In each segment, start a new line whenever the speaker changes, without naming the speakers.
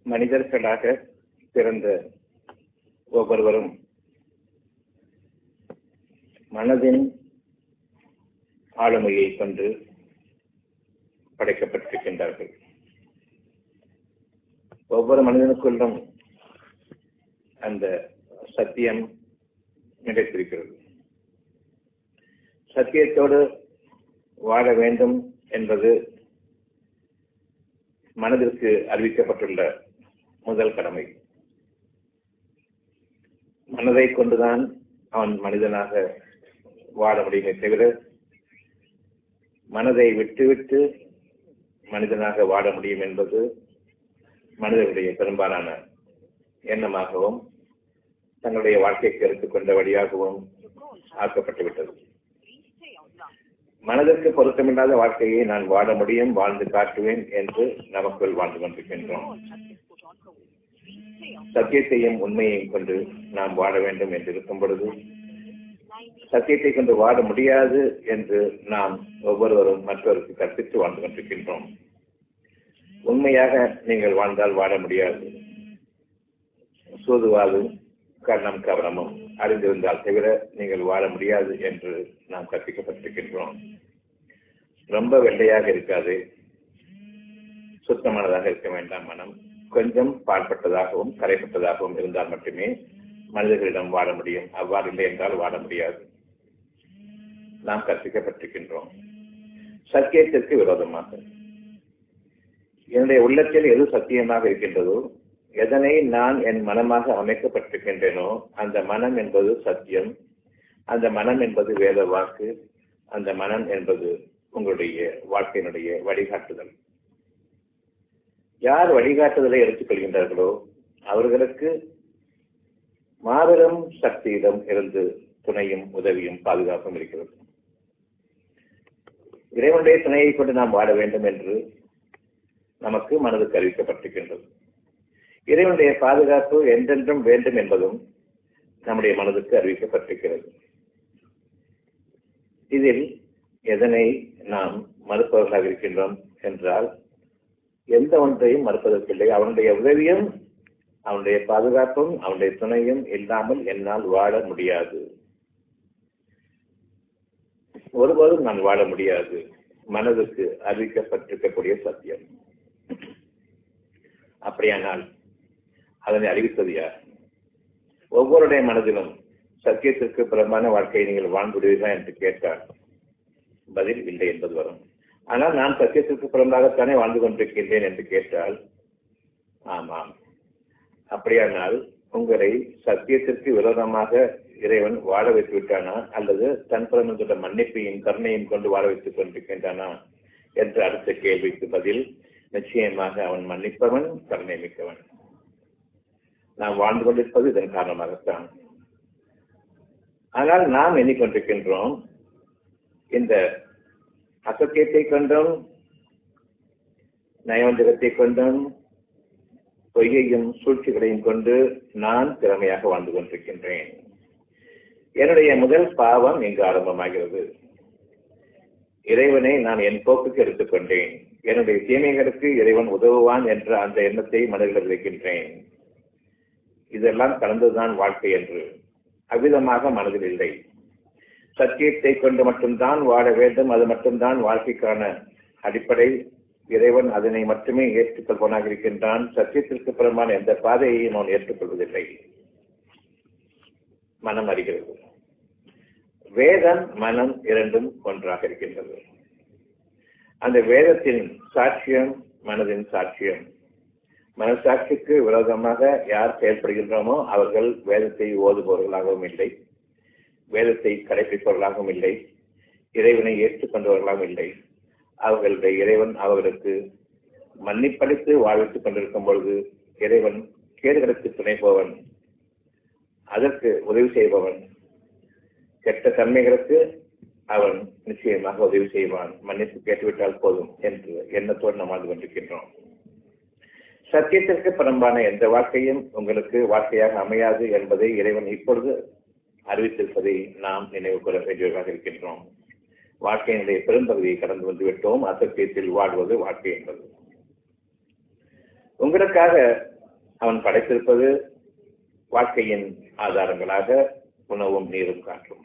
மனிதர்களாக பிறந்த ஒவ்வொருவரும் மனதின் ஆளுமையை கொண்டு படைக்கப்பட்டிருக்கின்றார்கள் ஒவ்வொரு மனிதனுக்குள்ளும் அந்த சத்தியம் நிலைத்திருக்கிறது சத்தியத்தோடு வாழ வேண்டும் என்பது மனதிற்கு அறிவிக்கப்பட்டுள்ள முதல் கடமை மனதை கொண்டுதான் அவன் மனிதனாக வாழ முடியுமே தவிர மனதை விட்டுவிட்டு மனிதனாக வாழ முடியும் என்பது மனிதர்களுடைய பெரும்பாலான எண்ணமாகவும் தங்களுடைய வாழ்க்கைக்கு எடுத்துக்கொண்ட வழியாகவும் ஆக்கப்பட்டுவிட்டது மனதிற்கு பொருத்தமில்லாத வாழ்க்கையை நான் வாழ முடியும் வாழ்ந்து காட்டுவேன் என்று நமக்குள் வாழ்ந்து கொண்டிருக்கின்றோம் சத்தியத்தையும் உண்மையையும் கொண்டு நாம் வாழ வேண்டும் என்று இருக்கும் பொழுது சத்தியத்தை கொண்டு வாழ முடியாது என்று நாம் ஒவ்வொருவரும் மற்றவருக்கு கற்பித்து வாழ்ந்து கொண்டிருக்கின்றோம் உண்மையாக நீங்கள் வாழ்ந்தால் வாழ முடியாது சூதுவாதும் கண்ணம் கவனமும் அறிந்திருந்தால் தவிர நீங்கள் வாழ முடியாது என்று நாம் கற்பிக்கப்பட்டிருக்கின்றோம் ரொம்ப வெள்ளையாக இருக்காது சுத்தமானதாக இருக்க வேண்டாம் மனம் கொஞ்சம் பாழ்பட்டதாகவும் கரைப்பட்டதாகவும் இருந்தால் மட்டுமே மனிதர்களிடம் வாழ முடியும் அவ்வாறு இல்லை என்றால் வாழ முடியாது நாம் கற்பிக்கப்பட்டிருக்கின்றோம் சத்தியத்திற்கு விரோதமாக என்னுடைய உள்ளத்தில் எது சத்தியமாக இருக்கின்றதோ எதனை நான் என் மனமாக அமைக்கப்பட்டிருக்கின்றேனோ அந்த மனம் என்பது சத்தியம் அந்த மனம் என்பது வேத வாக்கு அந்த மனம் என்பது உங்களுடைய வாழ்க்கையினுடைய வழிகாட்டுதல் யார் வழிகாட்டுதலை எடுத்துக்கொள்கின்றார்களோ அவர்களுக்கு மாபெரும் சக்தியிடம் இருந்து துணையும் உதவியும் பாதுகாப்பும் இருக்கிறது இறைவனுடைய துணையை கொண்டு நாம் வாழ வேண்டும் என்று நமக்கு மனதுக்கு அறிவிக்கப்பட்டிருக்கின்றது இறைவனுடைய பாதுகாப்பு என்றென்றும் வேண்டும் என்பதும் நம்முடைய மனதுக்கு அறிவிக்கப்பட்டிருக்கிறது இதில் எதனை நாம் மறுப்பவர்களாக இருக்கின்றோம் என்றால் எந்த ஒன்றையும் மறுப்பதற்கில்லை அவனுடைய உதவியும் அவனுடைய பாதுகாப்பும் அவனுடைய துணையும் இல்லாமல் என்னால் வாழ முடியாது ஒருபோதும் நான் வாழ முடியாது மனதுக்கு அறிவிக்கப்பட்டிருக்கக்கூடிய சத்தியம் அப்படியானால் அதனை அறிவித்தது யார் ஒவ்வொருடைய மனதிலும் சத்தியத்திற்கு புறம்பான வாழ்க்கையை நீங்கள் வாழ்ந்துடுவீர்களா என்று கேட்டால் பதில் இல்லை என்பது வரும் ஆனால் நான் சத்தியத்திற்கு புறம்பாகத்தானே வாழ்ந்து கொண்டிருக்கின்றேன் என்று கேட்டால் ஆமாம் அப்படியானால் உங்களை சத்தியத்திற்கு விரோதமாக இறைவன் வாழ வைத்து விட்டானா அல்லது தன் புறமென்ற மன்னிப்பையும் கருணையும் கொண்டு வாழ வைத்துக் கொண்டிருக்கின்றானா என்ற அடுத்த கேள்விக்கு பதில் நிச்சயமாக அவன் மன்னிப்பவன் கருணை மிக்கவன் நாம் வாழ்ந்து கொண்டிருப்பது இதன் காரணமாகத்தான் ஆனால் நாம் எண்ணிக்கொண்டிருக்கின்றோம் இந்த அசத்தியத்தை கொண்டும் நயவஞ்சகத்தை கொண்டும் பொய்யையும் சூழ்ச்சிகளையும் கொண்டு நான் திறமையாக வாழ்ந்து கொண்டிருக்கின்றேன் என்னுடைய முதல் பாவம் இங்கு ஆரம்பமாகிறது இறைவனை நான் என் போக்குக்கு எடுத்துக்கொண்டேன் என்னுடைய தீமைகளுக்கு இறைவன் உதவுவான் என்ற அந்த எண்ணத்தை மனதில் வைக்கின்றேன் இதெல்லாம் கலந்துதான் வாழ்க்கை என்று அவ்விதமாக மனதில் இல்லை சத்தியத்தை கொண்டு மட்டும்தான் வாழ வேண்டும் அது மட்டும்தான் வாழ்க்கைக்கான அடிப்படை இறைவன் அதனை மட்டுமே ஏற்றுக்கொள்வனாக இருக்கின்றான் சத்தியத்திற்கு புறம்பான எந்த பாதையையும் அவன் ஏற்றுக்கொள்வதில்லை மனம் அறிகிறது வேதம் மனம் இரண்டும் ஒன்றாக இருக்கின்றது அந்த வேதத்தின் சாட்சியம் மனதின் சாட்சியம் மனசாட்சிக்கு விரோதமாக யார் செயல்படுகின்றோமோ அவர்கள் வேதத்தை ஓதுபவர்களாகவும் இல்லை வேதத்தை கடைபிடிப்பவர்களாகவும் இல்லை இறைவனை ஏற்றுக்கொண்டவர்களாகவும் இல்லை அவர்களுடைய இறைவன் அவர்களுக்கு மன்னிப்பளித்து வாழ்வித்துக் கொண்டிருக்கும் பொழுது இறைவன் கேடுகளுக்கு துணை போவன் அதற்கு உதவி செய்பவன் கெட்ட தன்மைகளுக்கு அவன் நிச்சயமாக உதவி செய்வான் மன்னிப்பு கேட்டுவிட்டால் போதும் என்று எண்ணத்தோடு நாம் வாழ்ந்து கொண்டிருக்கின்றோம் சத்தியத்திற்கு புறம்பான எந்த வாழ்க்கையும் உங்களுக்கு வாழ்க்கையாக அமையாது என்பதை இறைவன் இப்பொழுது அறிவித்திருப்பதை நாம் நினைவு கூற வேண்டியவர்களாக இருக்கின்றோம் வாழ்க்கையினுடைய பெரும்பகுதியை கடந்து வந்துவிட்டோம் அசத்தியத்தில் வாழ்வது வாழ்க்கை என்பது உங்களுக்காக அவன் படைத்திருப்பது வாழ்க்கையின் ஆதாரங்களாக உணவும் நீரும் காற்றும்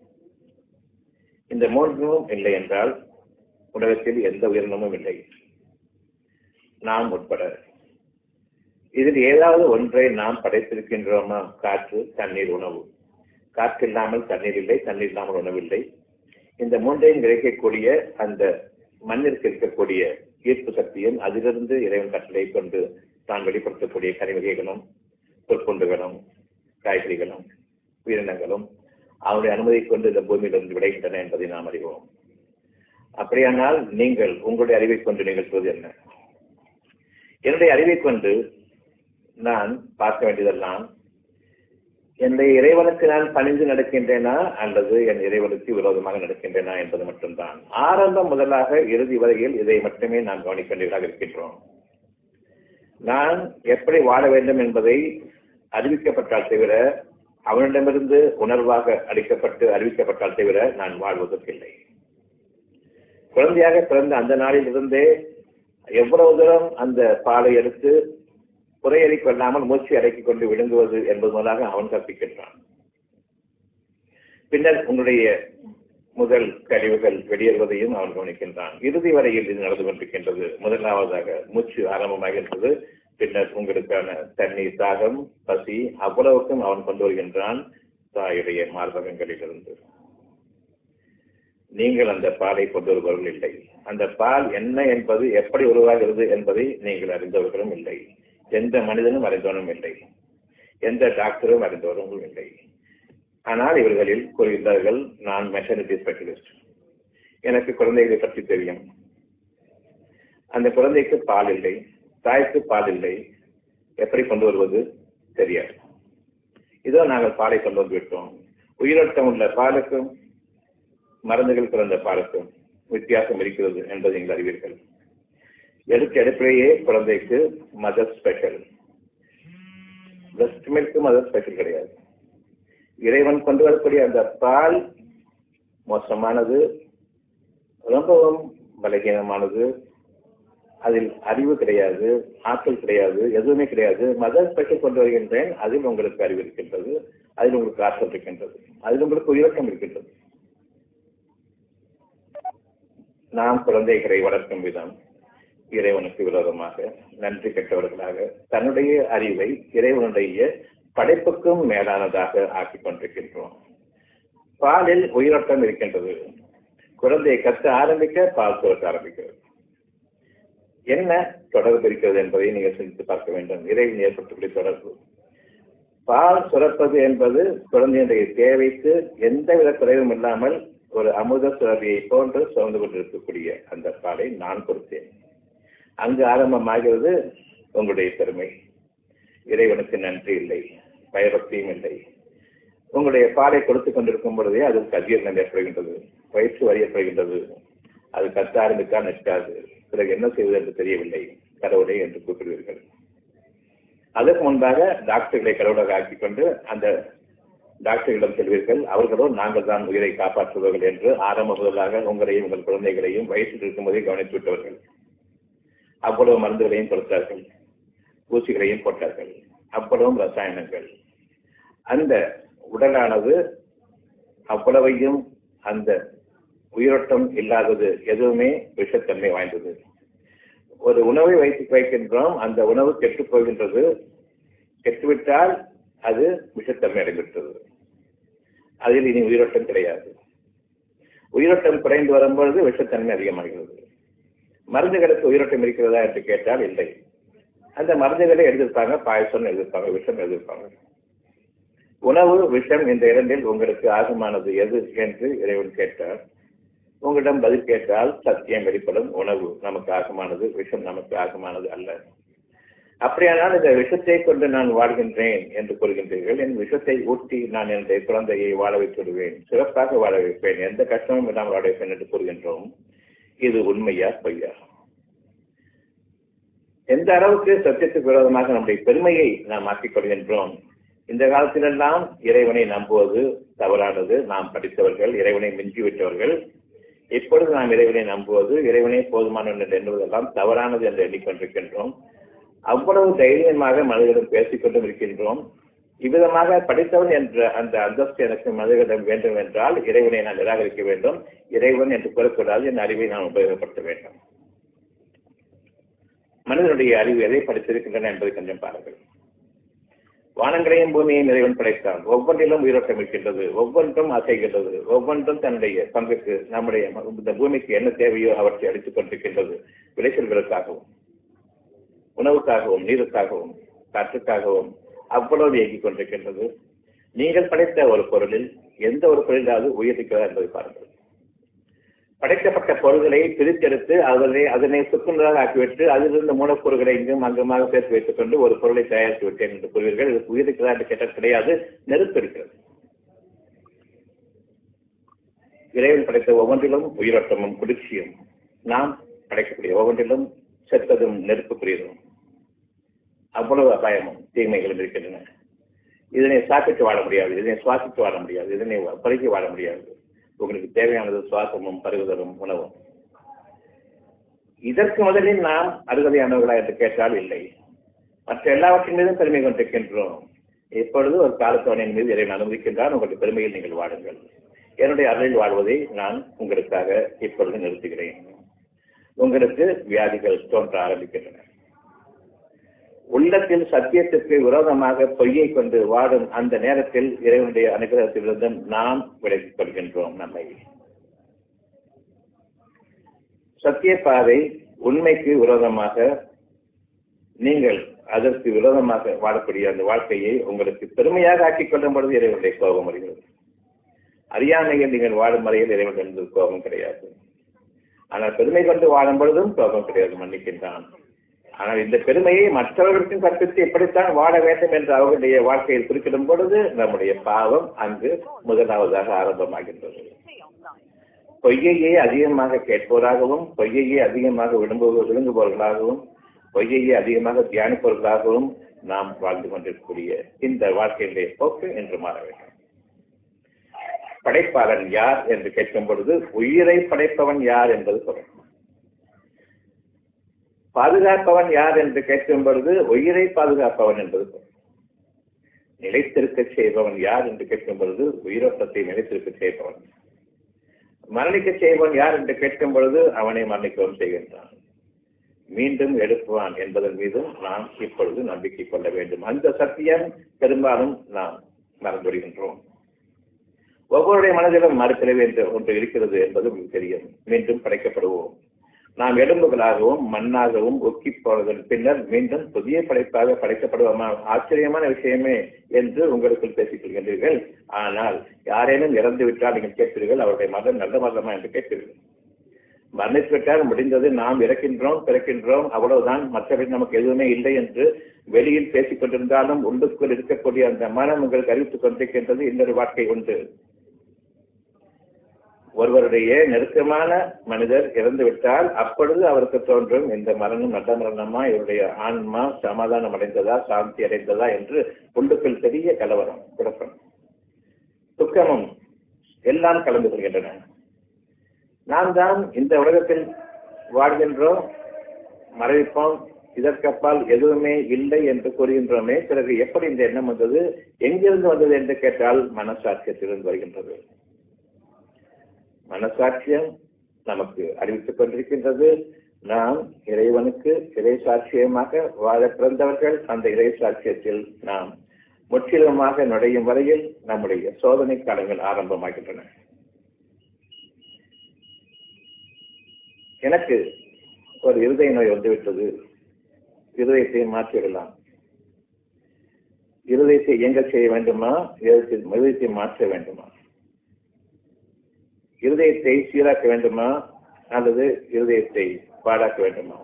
இந்த மூன்றும் இல்லை என்றால் உலகத்தில் எந்த உயிரினமும் இல்லை நாம் உட்பட இதில் ஏதாவது ஒன்றை நாம் படைத்திருக்கின்றோமா காற்று தண்ணீர் உணவு காற்று இல்லாமல் தண்ணீர் இல்லை தண்ணீர் இல்லாமல் உணவில்லை இந்த மூன்றையும் கிடைக்கக்கூடிய அந்த மண்ணிற்கு இருக்கக்கூடிய ஈர்ப்பு சக்தியும் அதிலிருந்து இறைவன் கட்டளை கொண்டு தான் வெளிப்படுத்தக்கூடிய கனிவகைகளும் பொற்கொண்டுகளும் காய்கறிகளும் உயிரினங்களும் அவனுடைய அனுமதி கொண்டு இந்த பூமியிலிருந்து விளைகின்றன என்பதை நாம் அறிவோம் அப்படியானால் நீங்கள் உங்களுடைய அறிவை கொண்டு நீங்கள் சொல்வது என்ன என்னுடைய அறிவை கொண்டு நான் பார்க்க வேண்டியதெல்லாம் என்னுடைய இறைவனுக்கு நான் பணிந்து நடக்கின்றேனா அல்லது என் இறைவனுக்கு விரோதமாக நடக்கின்றேனா என்பது மட்டும்தான் ஆரம்பம் முதலாக இறுதி வரையில் இதை மட்டுமே நாம் கவனிக்க வேண்டியதாக இருக்கின்றோம் நான் எப்படி வாழ வேண்டும் என்பதை அறிவிக்கப்பட்டால் தவிர அவனிடமிருந்து உணர்வாக அளிக்கப்பட்டு அறிவிக்கப்பட்டால் தவிர நான் வாழ்வதற்கில்லை குழந்தையாக பிறந்த அந்த நாளில் இருந்தே எவ்வளவு தூரம் அந்த பாலை எடுத்து குறையறி கொள்ளாமல் மூச்சு அடக்கிக் கொண்டு விழுங்குவது என்பது முதலாக அவன் கற்பிக்கின்றான் பின்னர் உன்னுடைய முதல் கழிவுகள் வெளியேறுவதையும் அவன் கவனிக்கின்றான் இறுதி வரையில் இது நடந்து கொண்டிருக்கின்றது முதலாவதாக மூச்சு ஆரம்பமாகின்றது பின்னர் உங்களுக்கான தண்ணீர் தாகம் பசி அவ்வளவுக்கும் அவன் கொண்டு வருகின்றான் தாயுடைய மார்பகங்களிலிருந்து நீங்கள் அந்த பாலை கொண்டு வருபவர்கள் இல்லை அந்த பால் என்ன என்பது எப்படி உருவாகிறது என்பதை நீங்கள் அறிந்தவர்களும் இல்லை எந்த மனிதனும் அறிந்தவனும் இல்லை எந்த டாக்டரும் அறிந்தவரும் இல்லை ஆனால் இவர்களில் கூறுகின்றார்கள் நான் மெட்டர்னிட்டி ஸ்பெஷலிஸ்ட் எனக்கு குழந்தைகளை பற்றி தெரியும் அந்த குழந்தைக்கு பால் இல்லை தாய்க்கு பால் இல்லை எப்படி கொண்டு வருவது தெரியாது இதோ நாங்கள் பாலை கொண்டு வந்து விட்டோம் உயிரோட்டம் உள்ள பாலுக்கும் மருந்துகள் பிறந்த பாலுக்கும் வித்தியாசம் இருக்கிறது என்பதை நீங்கள் அறிவீர்கள் எடுக்க எடுப்பிலேயே குழந்தைக்கு mother special breast milk mother special கிடையாது இறைவன் கொண்டு வரக்கூடிய அந்த பால் மோசமானது ரொம்பவும் பலகீனமானது அதில் அறிவு கிடையாது ஆற்றல் கிடையாது எதுவுமே கிடையாது மதர் ஸ்பெஷல் கொண்டு வருகின்றேன் அதில் உங்களுக்கு அறிவு இருக்கின்றது அதில் உங்களுக்கு ஆற்றல் இருக்கின்றது அதில் உங்களுக்கு உயிரோட்டம் இருக்கின்றது நாம் குழந்தைகளை வளர்க்கும் விதம் இறைவனுக்கு விரோதமாக நன்றி கெட்டவர்களாக தன்னுடைய அறிவை இறைவனுடைய படைப்புக்கும் மேலானதாக ஆக்கிக் கொண்டிருக்கின்றோம் பாலில் உயிரோட்டம் இருக்கின்றது குழந்தையை கற்று ஆரம்பிக்க பால் சுரக்க ஆரம்பிக்கிறது என்ன தொடர்பு இருக்கிறது என்பதை நீங்கள் சிந்தித்து பார்க்க வேண்டும் இறைவன் ஏற்படுத்தக்கூடிய தொடர்பு பால் சுரப்பது என்பது குழந்தையினுடைய தேவைக்கு எந்தவித குறைவும் இல்லாமல் ஒரு அமுத சுரபியை போன்று சுமந்து கொண்டிருக்கக்கூடிய அந்த பாலை நான் கொடுத்தேன் அங்கு ஆரம்பமாகிறது உங்களுடைய பெருமை இறைவனுக்கு நன்றி இல்லை பயபக்தியும் இல்லை உங்களுடைய பாலை கொடுத்து கொண்டிருக்கும் பொழுதே அது கஜீரணம் ஏற்படுகின்றது வயிற்று வரியப்படுகின்றது அது கத்த ஆரம்பிக்கா நிற்காது பிறகு என்ன செய்வது என்று தெரியவில்லை கடவுளை என்று கூப்பிடுவீர்கள் அதற்கு முன்பாக டாக்டர்களை கடவுளாக ஆக்கிக் கொண்டு அந்த டாக்டர்களிடம் செல்வீர்கள் அவர்களோ நாங்கள் தான் உயிரை காப்பாற்றுபவர்கள் என்று ஆரம்ப முதலாக உங்களையும் உங்கள் குழந்தைகளையும் வயசில் இருக்கும்போதே கவனித்து விட்டவர்கள் அவ்வளவு மருந்துகளையும் கொடுத்தார்கள் ஊசிகளையும் போட்டார்கள் அவ்வளவும் ரசாயனங்கள் அந்த உடலானது அவ்வளவையும் அந்த உயிரோட்டம் இல்லாதது எதுவுமே விஷத்தன்மை வாய்ந்தது ஒரு உணவை வைத்து வைக்கின்றோம் அந்த உணவு கெட்டு போகின்றது கெட்டுவிட்டால் அது விஷத்தன்மை அடைந்துவிட்டது அதில் இனி உயிரோட்டம் கிடையாது உயிரோட்டம் குறைந்து வரும்பொழுது விஷத்தன்மை அதிகமாகிறது மருந்துகளுக்கு உயிரோட்டம் இருக்கிறதா என்று கேட்டால் இல்லை அந்த மருந்துகளை எழுதியிருப்பாங்க பாயசம் எழுதியிருப்பாங்க விஷம் எழுதியிருப்பாங்க உணவு விஷம் இந்த இரண்டில் உங்களுக்கு ஆகமானது எது என்று இறைவன் கேட்டார் உங்களிடம் பதில் கேட்டால் சத்தியம் வெளிப்படும் உணவு நமக்கு ஆகமானது விஷம் நமக்கு ஆகமானது அல்ல அப்படியானால் இந்த விஷத்தை கொண்டு நான் வாழ்கின்றேன் என்று கூறுகின்றீர்கள் என் விஷத்தை ஊட்டி நான் என்னுடைய குழந்தையை வாழ வைத்து விடுவேன் சிறப்பாக வாழ வைப்பேன் எந்த கஷ்டமும் இல்லாமல் வாழ வைப்பேன் என்று கூறுகின்றோம் இது உண்மையா பொய்யா எந்த அளவுக்கு சத்தியத்துக்கு விரோதமாக நம்முடைய பெருமையை நாம் ஆக்கிக் கொள்கின்றோம் இந்த காலத்திலெல்லாம் இறைவனை நம்புவது தவறானது நாம் படித்தவர்கள் இறைவனை மிஞ்சிவிட்டவர்கள் இப்பொழுது நாம் இறைவனை நம்புவது இறைவனை போதுமான எண்ணுவதெல்லாம் தவறானது என்று எண்ணிக்கொண்டிருக்கின்றோம் அவ்வளவு தைரியமாக மனிதர்களிடம் பேசிக்கொண்டும் இருக்கின்றோம் இவ்விதமாக படித்தவன் என்ற அந்த அந்தஸ்து எனக்கு மனிதர்களிடம் வேண்டும் என்றால் இறைவனை நான் நிராகரிக்க வேண்டும் இறைவன் என்று கூறக்கூடாது என் அறிவை நான் உபயோகப்படுத்த வேண்டும் மனிதனுடைய அறிவு எதை படித்திருக்கின்றன என்பதை கொஞ்சம் பாருங்கள் வானங்களையும் பூமியையும் இறைவன் படைத்தான் ஒவ்வொன்றிலும் உயிரோட்டம் இருக்கின்றது ஒவ்வொன்றும் அசைகின்றது ஒவ்வொன்றும் தன்னுடைய பங்குக்கு நம்முடைய இந்த பூமிக்கு என்ன தேவையோ அவற்றை அளித்துக் கொண்டிருக்கின்றது விளைச்சல்களுக்காகவும் உணவுக்காகவும் நீருக்காகவும் காற்றுக்காகவும் அவ்வளவு இயங்கிக் கொண்டிருக்கின்றது நீங்கள் படைத்த ஒரு பொருளில் எந்த ஒரு பொருளாவது உயிரிக்கிறதா என்பதை பாருங்கள் படைக்கப்பட்ட பொருள்களை பிரித்தெடுத்து அதனை அதனை சுக்குநராக ஆக்கிவிட்டு அதிலிருந்து மூலக்கூறுகளை இங்கும் அங்குமாக சேர்த்து வைத்துக் கொண்டு ஒரு பொருளை தயாரித்து விட்டேன் என்று கூறுவீர்கள் இது உயிரிக்கிறதா என்று கேட்டால் கிடையாது நெருப்பு இருக்கிறது இறைவன் படைத்த ஒவ்வொன்றிலும் உயிரோட்டமும் குளிர்ச்சியும் நாம் படைக்கக்கூடிய ஒவ்வொன்றிலும் செத்ததும் நெருப்புக்குரியதும் அவ்வளவு அபாயமும் தீமைகளும் இருக்கின்றன இதனை சாப்பிட்டு வாழ முடியாது இதனை சுவாசித்து வாழ முடியாது இதனை பருகி வாழ முடியாது உங்களுக்கு தேவையானது சுவாசமும் பருகுதலும் உணவும் இதற்கு முதலில் நாம் அருகதையானவர்களா என்று கேட்டால் இல்லை மற்ற எல்லாவற்றின் மீதும் பெருமை கொண்டிருக்கின்றோம் இப்பொழுது ஒரு காலத்தவனின் மீது இறைவன் அனுமதிக்கின்றான் உங்களுடைய பெருமையில் நீங்கள் வாடுங்கள் என்னுடைய அருளில் வாழ்வதை நான் உங்களுக்காக இப்பொழுது நிறுத்துகிறேன் உங்களுக்கு வியாதிகள் தோன்ற ஆரம்பிக்கின்றன உள்ளத்தில் சத்தியத்திற்கு விரோதமாக பொய்யை கொண்டு வாடும் அந்த நேரத்தில் இறைவனுடைய அனுகிரகத்திலிருந்து நாம் விலகிக் கொள்கின்றோம் நம்மை சத்திய பாதை உண்மைக்கு விரோதமாக நீங்கள் அதற்கு விரோதமாக வாழக்கூடிய அந்த வாழ்க்கையை உங்களுக்கு பெருமையாக ஆக்கிக் கொள்ளும் பொழுது இறைவனுடைய கோபம் வருகிறது அறியாமையில் நீங்கள் வாழும் வரையில் இறைவனிடம் கோபம் கிடையாது ஆனால் பெருமை கொண்டு வாழும் பொழுதும் கோபம் கிடையாது மன்னிக்கின்றான் ஆனால் இந்த பெருமையை மற்றவர்களுக்கும் கற்பித்து எப்படித்தான் வாழ வேண்டும் என்று அவர்களுடைய வாழ்க்கையில் குறிப்பிடும் பொழுது நம்முடைய பாவம் அங்கு முதலாவதாக ஆரம்பமாகின்றது பொய்யையே அதிகமாக கேட்பவராகவும் பொய்யையே அதிகமாக விரும்புவ விழுங்குபவர்களாகவும் பொய்யையே அதிகமாக தியானிப்பவர்களாகவும் நாம் வாழ்ந்து கொண்டிருக்கக்கூடிய இந்த வாழ்க்கையினுடைய போக்கு என்று மாற வேண்டும் படைப்பாளன் யார் என்று கேட்கும் பொழுது உயிரை படைப்பவன் யார் என்பது பொருள் பாதுகாப்பவன் யார் என்று கேட்கும் பொழுது உயிரை பாதுகாப்பவன் என்பது பொருள் நிலைத்திருக்க செய்பவன் யார் என்று கேட்கும் பொழுது உயிரோட்டத்தை நிலைத்திருக்க செய்பவன் மரணிக்க செய்வன் யார் என்று கேட்கும் பொழுது அவனை மரணிக்கவும் செய்கின்றான் மீண்டும் எழுப்புவான் என்பதன் மீதும் நாம் இப்பொழுது நம்பிக்கை கொள்ள வேண்டும் அந்த சத்தியம் பெரும்பாலும் நாம் மறந்துவிடுகின்றோம் ஒவ்வொருடைய மனதிலும் மறுபிறவி என்று ஒன்று இருக்கிறது என்பது உங்களுக்கு தெரியும் மீண்டும் படைக்கப்படுவோம் நாம் எலும்புகளாகவும் மண்ணாகவும் ஒக்கி போனதன் பின்னர் மீண்டும் புதிய படைப்பாக படைக்கப்படுவோமா ஆச்சரியமான விஷயமே என்று உங்களுக்குள் பேசிக் கொள்கின்றீர்கள் ஆனால் யாரேனும் இறந்து விட்டால் நீங்கள் கேட்பீர்கள் அவருடைய மதம் நல்ல மதமா என்று கேட்பீர்கள் மரணித்துவிட்டால் முடிந்தது நாம் இறக்கின்றோம் பிறக்கின்றோம் அவ்வளவுதான் மற்றவை நமக்கு எதுவுமே இல்லை என்று வெளியில் பேசிக் கொண்டிருந்தாலும் உள்ளுக்குள் இருக்கக்கூடிய அந்த மனம் உங்களுக்கு அறிவித்துக் கொண்டிருக்கின்றது இன்னொரு வாழ்க்கை உண்டு ஒருவருடைய நெருக்கமான மனிதர் இறந்து விட்டால் அப்பொழுது அவருக்கு தோன்றும் இந்த மரணம் நல்ல மரணமா இவருடைய ஆன்மா சமாதானம் அடைந்ததா சாந்தி அடைந்ததா என்று உள்ளுக்குள் பெரிய கலவரம் குழப்பம் துக்கமும் எல்லாம் கலந்து கொள்கின்றன நாம் தான் இந்த உலகத்தில் வாழ்கின்றோம் மறைவிப்போம் இதற்கப்பால் எதுவுமே இல்லை என்று கூறுகின்றோமே பிறகு எப்படி இந்த எண்ணம் வந்தது எங்கிருந்து வந்தது என்று கேட்டால் மனசாட்சியத்திலிருந்து வருகின்றது மனசாட்சியம் நமக்கு அறிவித்துக் கொண்டிருக்கின்றது நாம் இறைவனுக்கு இறை சாட்சியமாக வாழ பிறந்தவர்கள் அந்த இறை சாட்சியத்தில் நாம் முற்றிலுமாக நுழையும் வரையில் நம்முடைய சோதனை காலங்கள் ஆரம்பமாகின்றன எனக்கு ஒரு இருதய நோய் வந்துவிட்டது இருதயத்தை மாற்றிவிடலாம் இருதயத்தை இயங்க செய்ய வேண்டுமா இருதயத்தை மாற்ற வேண்டுமா இருதயத்தை சீராக்க வேண்டுமா அல்லது இருதயத்தை பாழாக்க வேண்டுமா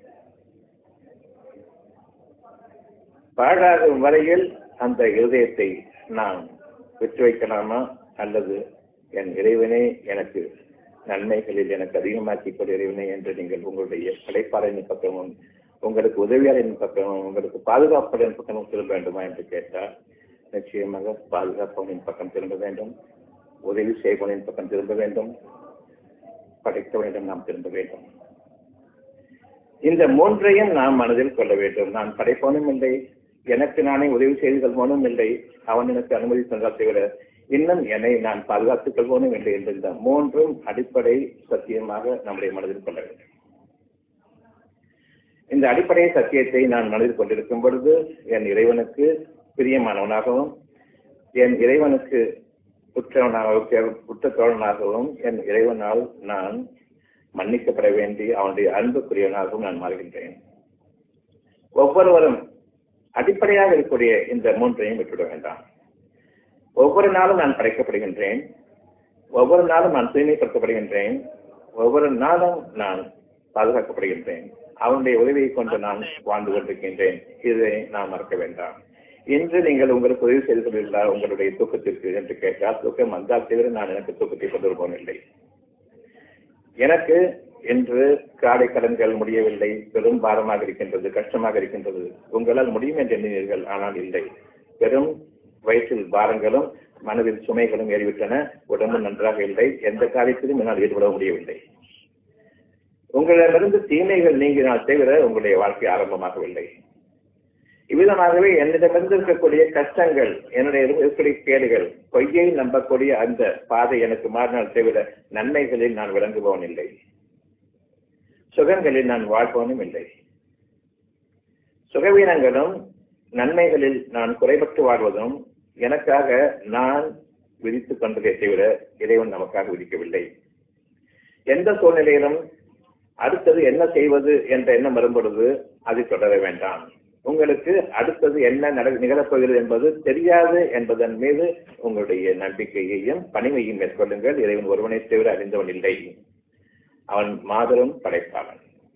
பாழாகும் வரையில் அந்த இருதயத்தை நாம் விட்டு வைக்கலாமா அல்லது என் இறைவனே எனக்கு நன்மைகளில் எனக்கு அதிகமாக்கி கொடு இறைவனே என்று நீங்கள் உங்களுடைய படைப்பாளரின் பக்கமும் உங்களுக்கு உதவியாளரின் பக்கமும் உங்களுக்கு பாதுகாப்பாளரின் பக்கமும் திரும்ப வேண்டுமா என்று கேட்டால் நிச்சயமாக பாதுகாப்பவனின் பக்கம் திரும்ப வேண்டும் உதவி செய்வனின் பக்கம் திரும்ப வேண்டும் படைத்தவனிடம் நாம் திரும்ப வேண்டும் இந்த மூன்றையும் நாம் மனதில் கொள்ள வேண்டும் நான் படைப்பவனும் இல்லை எனக்கு நானே உதவி செய்து கொள்வோனும் இல்லை அவன் எனக்கு அனுமதி தந்தால் தவிர இன்னும் என்னை நான் பாதுகாத்துக் கொள்வோனும் இல்லை என்ற இந்த மூன்றும் அடிப்படை சத்தியமாக நம்முடைய மனதில் கொள்ள வேண்டும் இந்த அடிப்படை சத்தியத்தை நான் மனதில் கொண்டிருக்கும் பொழுது என் இறைவனுக்கு பிரியமானவனாகவும் என் இறைவனுக்கு உற்றவனாக உற்றத்தோழனாகவும் என் இறைவனால் நான் மன்னிக்கப்பட வேண்டி அவனுடைய அன்புக்குரியவனாகவும் நான் மாறுகின்றேன் ஒவ்வொருவரும் அடிப்படையாக இருக்கக்கூடிய இந்த மூன்றையும் விட்டுவிட வேண்டாம் ஒவ்வொரு நாளும் நான் படைக்கப்படுகின்றேன் ஒவ்வொரு நாளும் நான் தூய்மைப்படுத்தப்படுகின்றேன் ஒவ்வொரு நாளும் நான் பாதுகாக்கப்படுகின்றேன் அவனுடைய உதவியை கொண்டு நான் வாழ்ந்து கொண்டிருக்கின்றேன் இதை நாம் மறக்க வேண்டாம் இன்று நீங்கள் உங்களுக்கு உதவி செய்து கொண்டிருந்தால் உங்களுடைய தூக்கத்திற்கு என்று கேட்டால் தூக்கம் வந்தால் தவிர நான் எனக்கு தூக்கத்தை கொண்டு வருவோம் எனக்கு இன்று காலை கடன்கள் முடியவில்லை பெரும் பாரமாக இருக்கின்றது கஷ்டமாக இருக்கின்றது உங்களால் முடியும் என்று எண்ணினீர்கள் ஆனால் இல்லை பெரும் வயிற்றில் பாரங்களும் மனதில் சுமைகளும் ஏறிவிட்டன உடம்பு நன்றாக இல்லை எந்த காரியத்திலும் என்னால் ஈடுபட முடியவில்லை உங்களிடமிருந்து தீமைகள் நீங்கினால் தவிர உங்களுடைய வாழ்க்கை ஆரம்பமாகவில்லை இவ்விதமாகவே என்னிடமிருந்து இருக்கக்கூடிய கஷ்டங்கள் என்னுடைய இருக்கக்கூடிய கேடுகள் பொய்யை நம்பக்கூடிய அந்த பாதை எனக்கு மாறினால் தவிர நன்மைகளில் நான் விளங்குபவன் இல்லை சுகங்களில் நான் வாழ்பவனும் இல்லை சுகவீனங்களும் நன்மைகளில் நான் குறைபட்டு வாழ்வதும் எனக்காக நான் விதித்துக் கொண்டதை தவிர இறைவன் நமக்காக விதிக்கவில்லை எந்த சூழ்நிலையிலும் அடுத்தது என்ன செய்வது என்ற எண்ணம் வரும்பொழுது அதை தொடர வேண்டாம் உங்களுக்கு அடுத்தது என்ன நட நிகழப்போகிறது என்பது தெரியாது என்பதன் மீது உங்களுடைய நம்பிக்கையையும் பணிமையும் மேற்கொள்ளுங்கள் இறைவன் ஒருவனை தவிர அறிந்தவன் இல்லை அவன் மாபெரும் படைப்பாளன்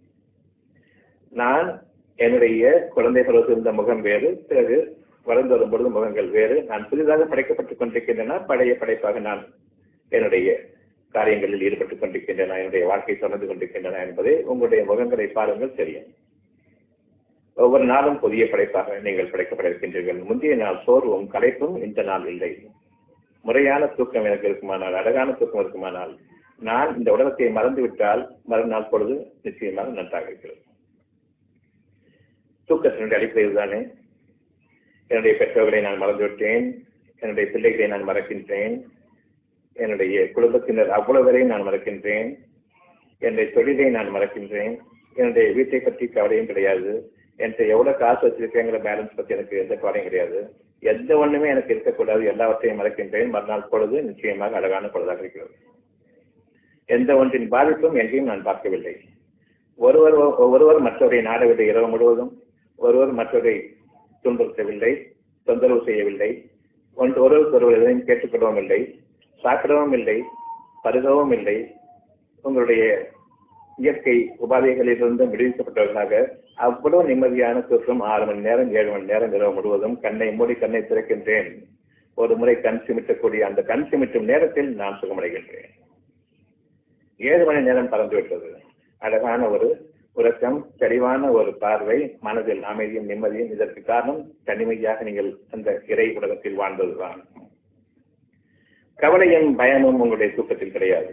நான் என்னுடைய குழந்தை பருவத்தில் இருந்த முகம் வேறு பிறகு வளர்ந்து வரும் பொழுது முகங்கள் வேறு நான் புதிதாக படைக்கப்பட்டுக் கொண்டிருக்கின்றன பழைய படைப்பாக நான் என்னுடைய காரியங்களில் ஈடுபட்டுக் கொண்டிருக்கின்றன என்னுடைய வாழ்க்கை தொடர்ந்து கொண்டிருக்கின்றன என்பதை உங்களுடைய முகங்களை பாருங்கள் தெரியும் ஒவ்வொரு நாளும் புதிய படைப்பாக நீங்கள் படைக்கப்பட இருக்கின்றீர்கள் முந்தைய நாள் சோர்வும் கலைப்பும் இந்த நாள் இல்லை முறையான தூக்கம் எனக்கு இருக்குமானால் அழகான தூக்கம் இருக்குமானால் நான் இந்த உலகத்தை மறந்துவிட்டால் மறுநாள் பொழுது நிச்சயமாக நன்றாக இருக்கிறது தூக்கத்தினுடைய அடிப்படை தானே என்னுடைய பெற்றோர்களை நான் மறந்துவிட்டேன் என்னுடைய பிள்ளைகளை நான் மறக்கின்றேன் என்னுடைய குடும்பத்தினர் அவ்வளவு வரை நான் மறக்கின்றேன் என்னுடைய தொழிலை நான் மறக்கின்றேன் என்னுடைய வீட்டை பற்றி கவலையும் கிடையாது என்கிட்ட எவ்வளவு காசு வச்சிருக்கேங்கிற பேலன்ஸ் பத்தி எனக்கு எந்த கவலையும் கிடையாது எந்த ஒண்ணுமே எனக்கு இருக்கக்கூடாது எல்லாவற்றையும் மறக்கின்றேன் மறுநாள் பொழுது நிச்சயமாக அழகான பொழுதாக இருக்கிறது எந்த ஒன்றின் பாதிப்பும் எங்கேயும் நான் பார்க்கவில்லை ஒருவர் ஒருவர் மற்றவரை நாடவில்லை இரவு முழுவதும் ஒருவர் மற்றவரை துன்புறுத்தவில்லை தொந்தரவு செய்யவில்லை ஒன்று ஒருவருக்கு ஒருவர் எதையும் கேட்டுக்கொள்ளவும் இல்லை சாப்பிடவும் இல்லை பருகவும் இல்லை உங்களுடைய இயற்கை உபாதைகளிலிருந்து விடுவிக்கப்பட்டவர்களாக அவ்வளவு நிம்மதியான தூக்கம் ஆறு மணி நேரம் ஏழு மணி நேரம் இரவு முழுவதும் கண்ணை மூடி கண்ணை திறக்கின்றேன் ஒரு முறை கண் சிமிட்டக்கூடிய அந்த கண் சிமிட்டும் நேரத்தில் நான் சுகமடைகின்றேன் ஏழு மணி நேரம் பறந்துவிட்டது அழகான ஒரு உறக்கம் தெளிவான ஒரு பார்வை மனதில் அமைதியும் நிம்மதியும் இதற்கு காரணம் தனிமையாக நீங்கள் அந்த இறை உலகத்தில் வாழ்ந்ததுதான் கவலையும் பயமும் உங்களுடைய தூக்கத்தில் கிடையாது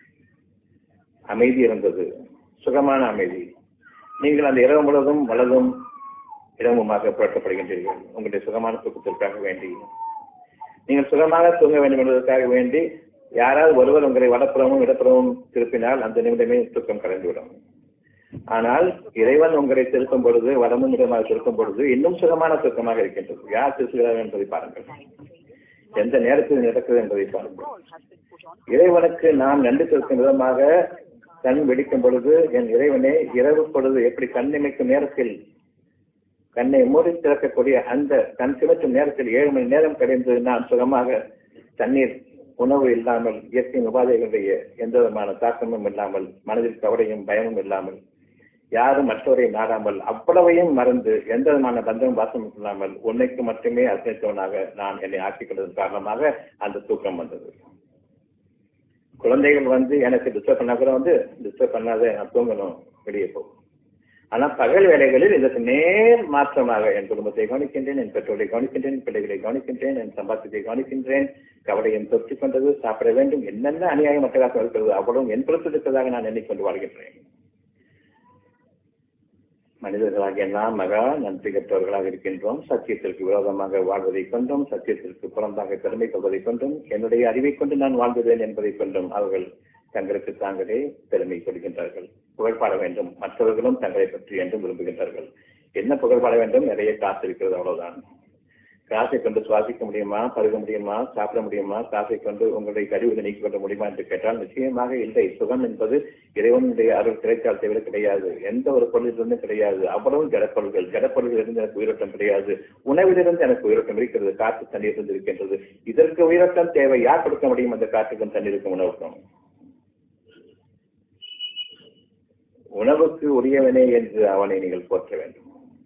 அமைதி இருந்தது சுகமான அமைதி நீங்கள் அந்த இரவு முழுவதும் வலதும் இடமுமாக புரட்டப்படுகின்றீர்கள் உங்களுடைய சுகமான தூக்கத்திற்காக வேண்டி நீங்கள் சுகமாக தூங்க வேண்டும் என்பதற்காக வேண்டி யாராவது ஒருவர் உங்களை வடப்புறமும் இடப்புறமும் திருப்பினால் அந்த நிமிடமே தூக்கம் கலந்துவிடும் ஆனால் இறைவன் உங்களை திருக்கும் பொழுது வடமும் இடமாக திருக்கும் பொழுது இன்னும் சுகமான தூக்கமாக இருக்கின்றது யார் திருசுகிறார் என்பதை பாருங்கள் எந்த நேரத்தில் நடக்குது என்பதை பாருங்கள் இறைவனுக்கு நாம் நன்றி செலுத்தும் விதமாக கண் வெடிக்கும் பொழுது என் இறைவனே இரவு பொழுது எப்படி கண் இமைக்கும் நேரத்தில் கண்ணை மூடி திறக்கக்கூடிய அந்த கண் சிவற்றும் நேரத்தில் ஏழு மணி நேரம் கழிந்து நான் சுகமாக தண்ணீர் உணவு இல்லாமல் இயற்கையின் உபாதைகளுடைய எந்த விதமான தாக்கமும் இல்லாமல் மனதில் கவலையும் பயமும் இல்லாமல் யாரும் மற்றவரை நாடாமல் அவ்வளவையும் மறந்து எந்த விதமான பந்தமும் வாசமும் இல்லாமல் உன்னைக்கு மட்டுமே அர்ப்பணித்தவனாக நான் என்னை ஆக்கிக் கொண்டதன் காரணமாக அந்த தூக்கம் வந்தது குழந்தைகள் வந்து எனக்கு டிஸ்டர்ப் பண்ணா கூட வந்து டிஸ்டர்ப் பண்ணாத நான் தூங்கணும் வெளியே போகும் ஆனா பகல் வேலைகளில் இதற்கு நேர் மாற்றமாக என் குடும்பத்தை கவனிக்கின்றேன் என் பெற்றோரை கவனிக்கின்றேன் என் பிள்ளைகளை கவனிக்கின்றேன் என் சம்பாத்தியத்தை கவனிக்கின்றேன் கவலையும் தொற்றிக் கொண்டது சாப்பிட வேண்டும் என்னென்ன அநியாயம் மட்டகாசம் இருக்கிறது அவ்வளவு என் பொறுத்து இருக்கிறதாக நான் எண்ணிக்கொண்டு வாழ்கின்றேன் மனிதர்களாகிய நாம் மகா நன்றி கற்றவர்களாக இருக்கின்றோம் சத்தியத்திற்கு விரோதமாக வாழ்வதைக் கொண்டும் சத்தியத்திற்கு புறம்பாக பெருமை கொள்வதைக் கொண்டும் என்னுடைய அறிவைக் கொண்டு நான் வாழ்ந்துவேன் என்பதைக் கொண்டும் அவர்கள் தங்களுக்கு தாங்களே பெருமை கொள்கின்றார்கள் புகழ்பாட வேண்டும் மற்றவர்களும் தங்களை பற்றி என்றும் விரும்புகின்றார்கள் என்ன புகழ்பாட வேண்டும் நிறைய காசு இருக்கிறது அவ்வளவுதான் காசை கொண்டு சுவாசிக்க முடியுமா பருக முடியுமா சாப்பிட முடியுமா காசை கொண்டு உங்களுடைய கழிவுகளை நீக்கிக் கொள்ள முடியுமா என்று கேட்டால் நிச்சயமாக இல்லை சுகம் என்பது இறைவனுடைய அருள் கிடைத்தால் தவிர கிடையாது எந்த ஒரு பொருளிலிருந்தும் கிடையாது அவ்வளவு ஜடப்பொருள்கள் ஜடப்பொருளிலிருந்து எனக்கு உயிரோட்டம் கிடையாது உணவிலிருந்து எனக்கு உயிரோட்டம் இருக்கிறது காற்று தண்ணீர் இருந்து இருக்கின்றது இதற்கு உயிரோட்டம் தேவை யார் கொடுக்க முடியும் அந்த காற்றுக்கும் தண்ணீருக்கும் உணவுக்கும் உணவுக்கு உரியவனே என்று அவனை நீங்கள் போற்ற வேண்டும்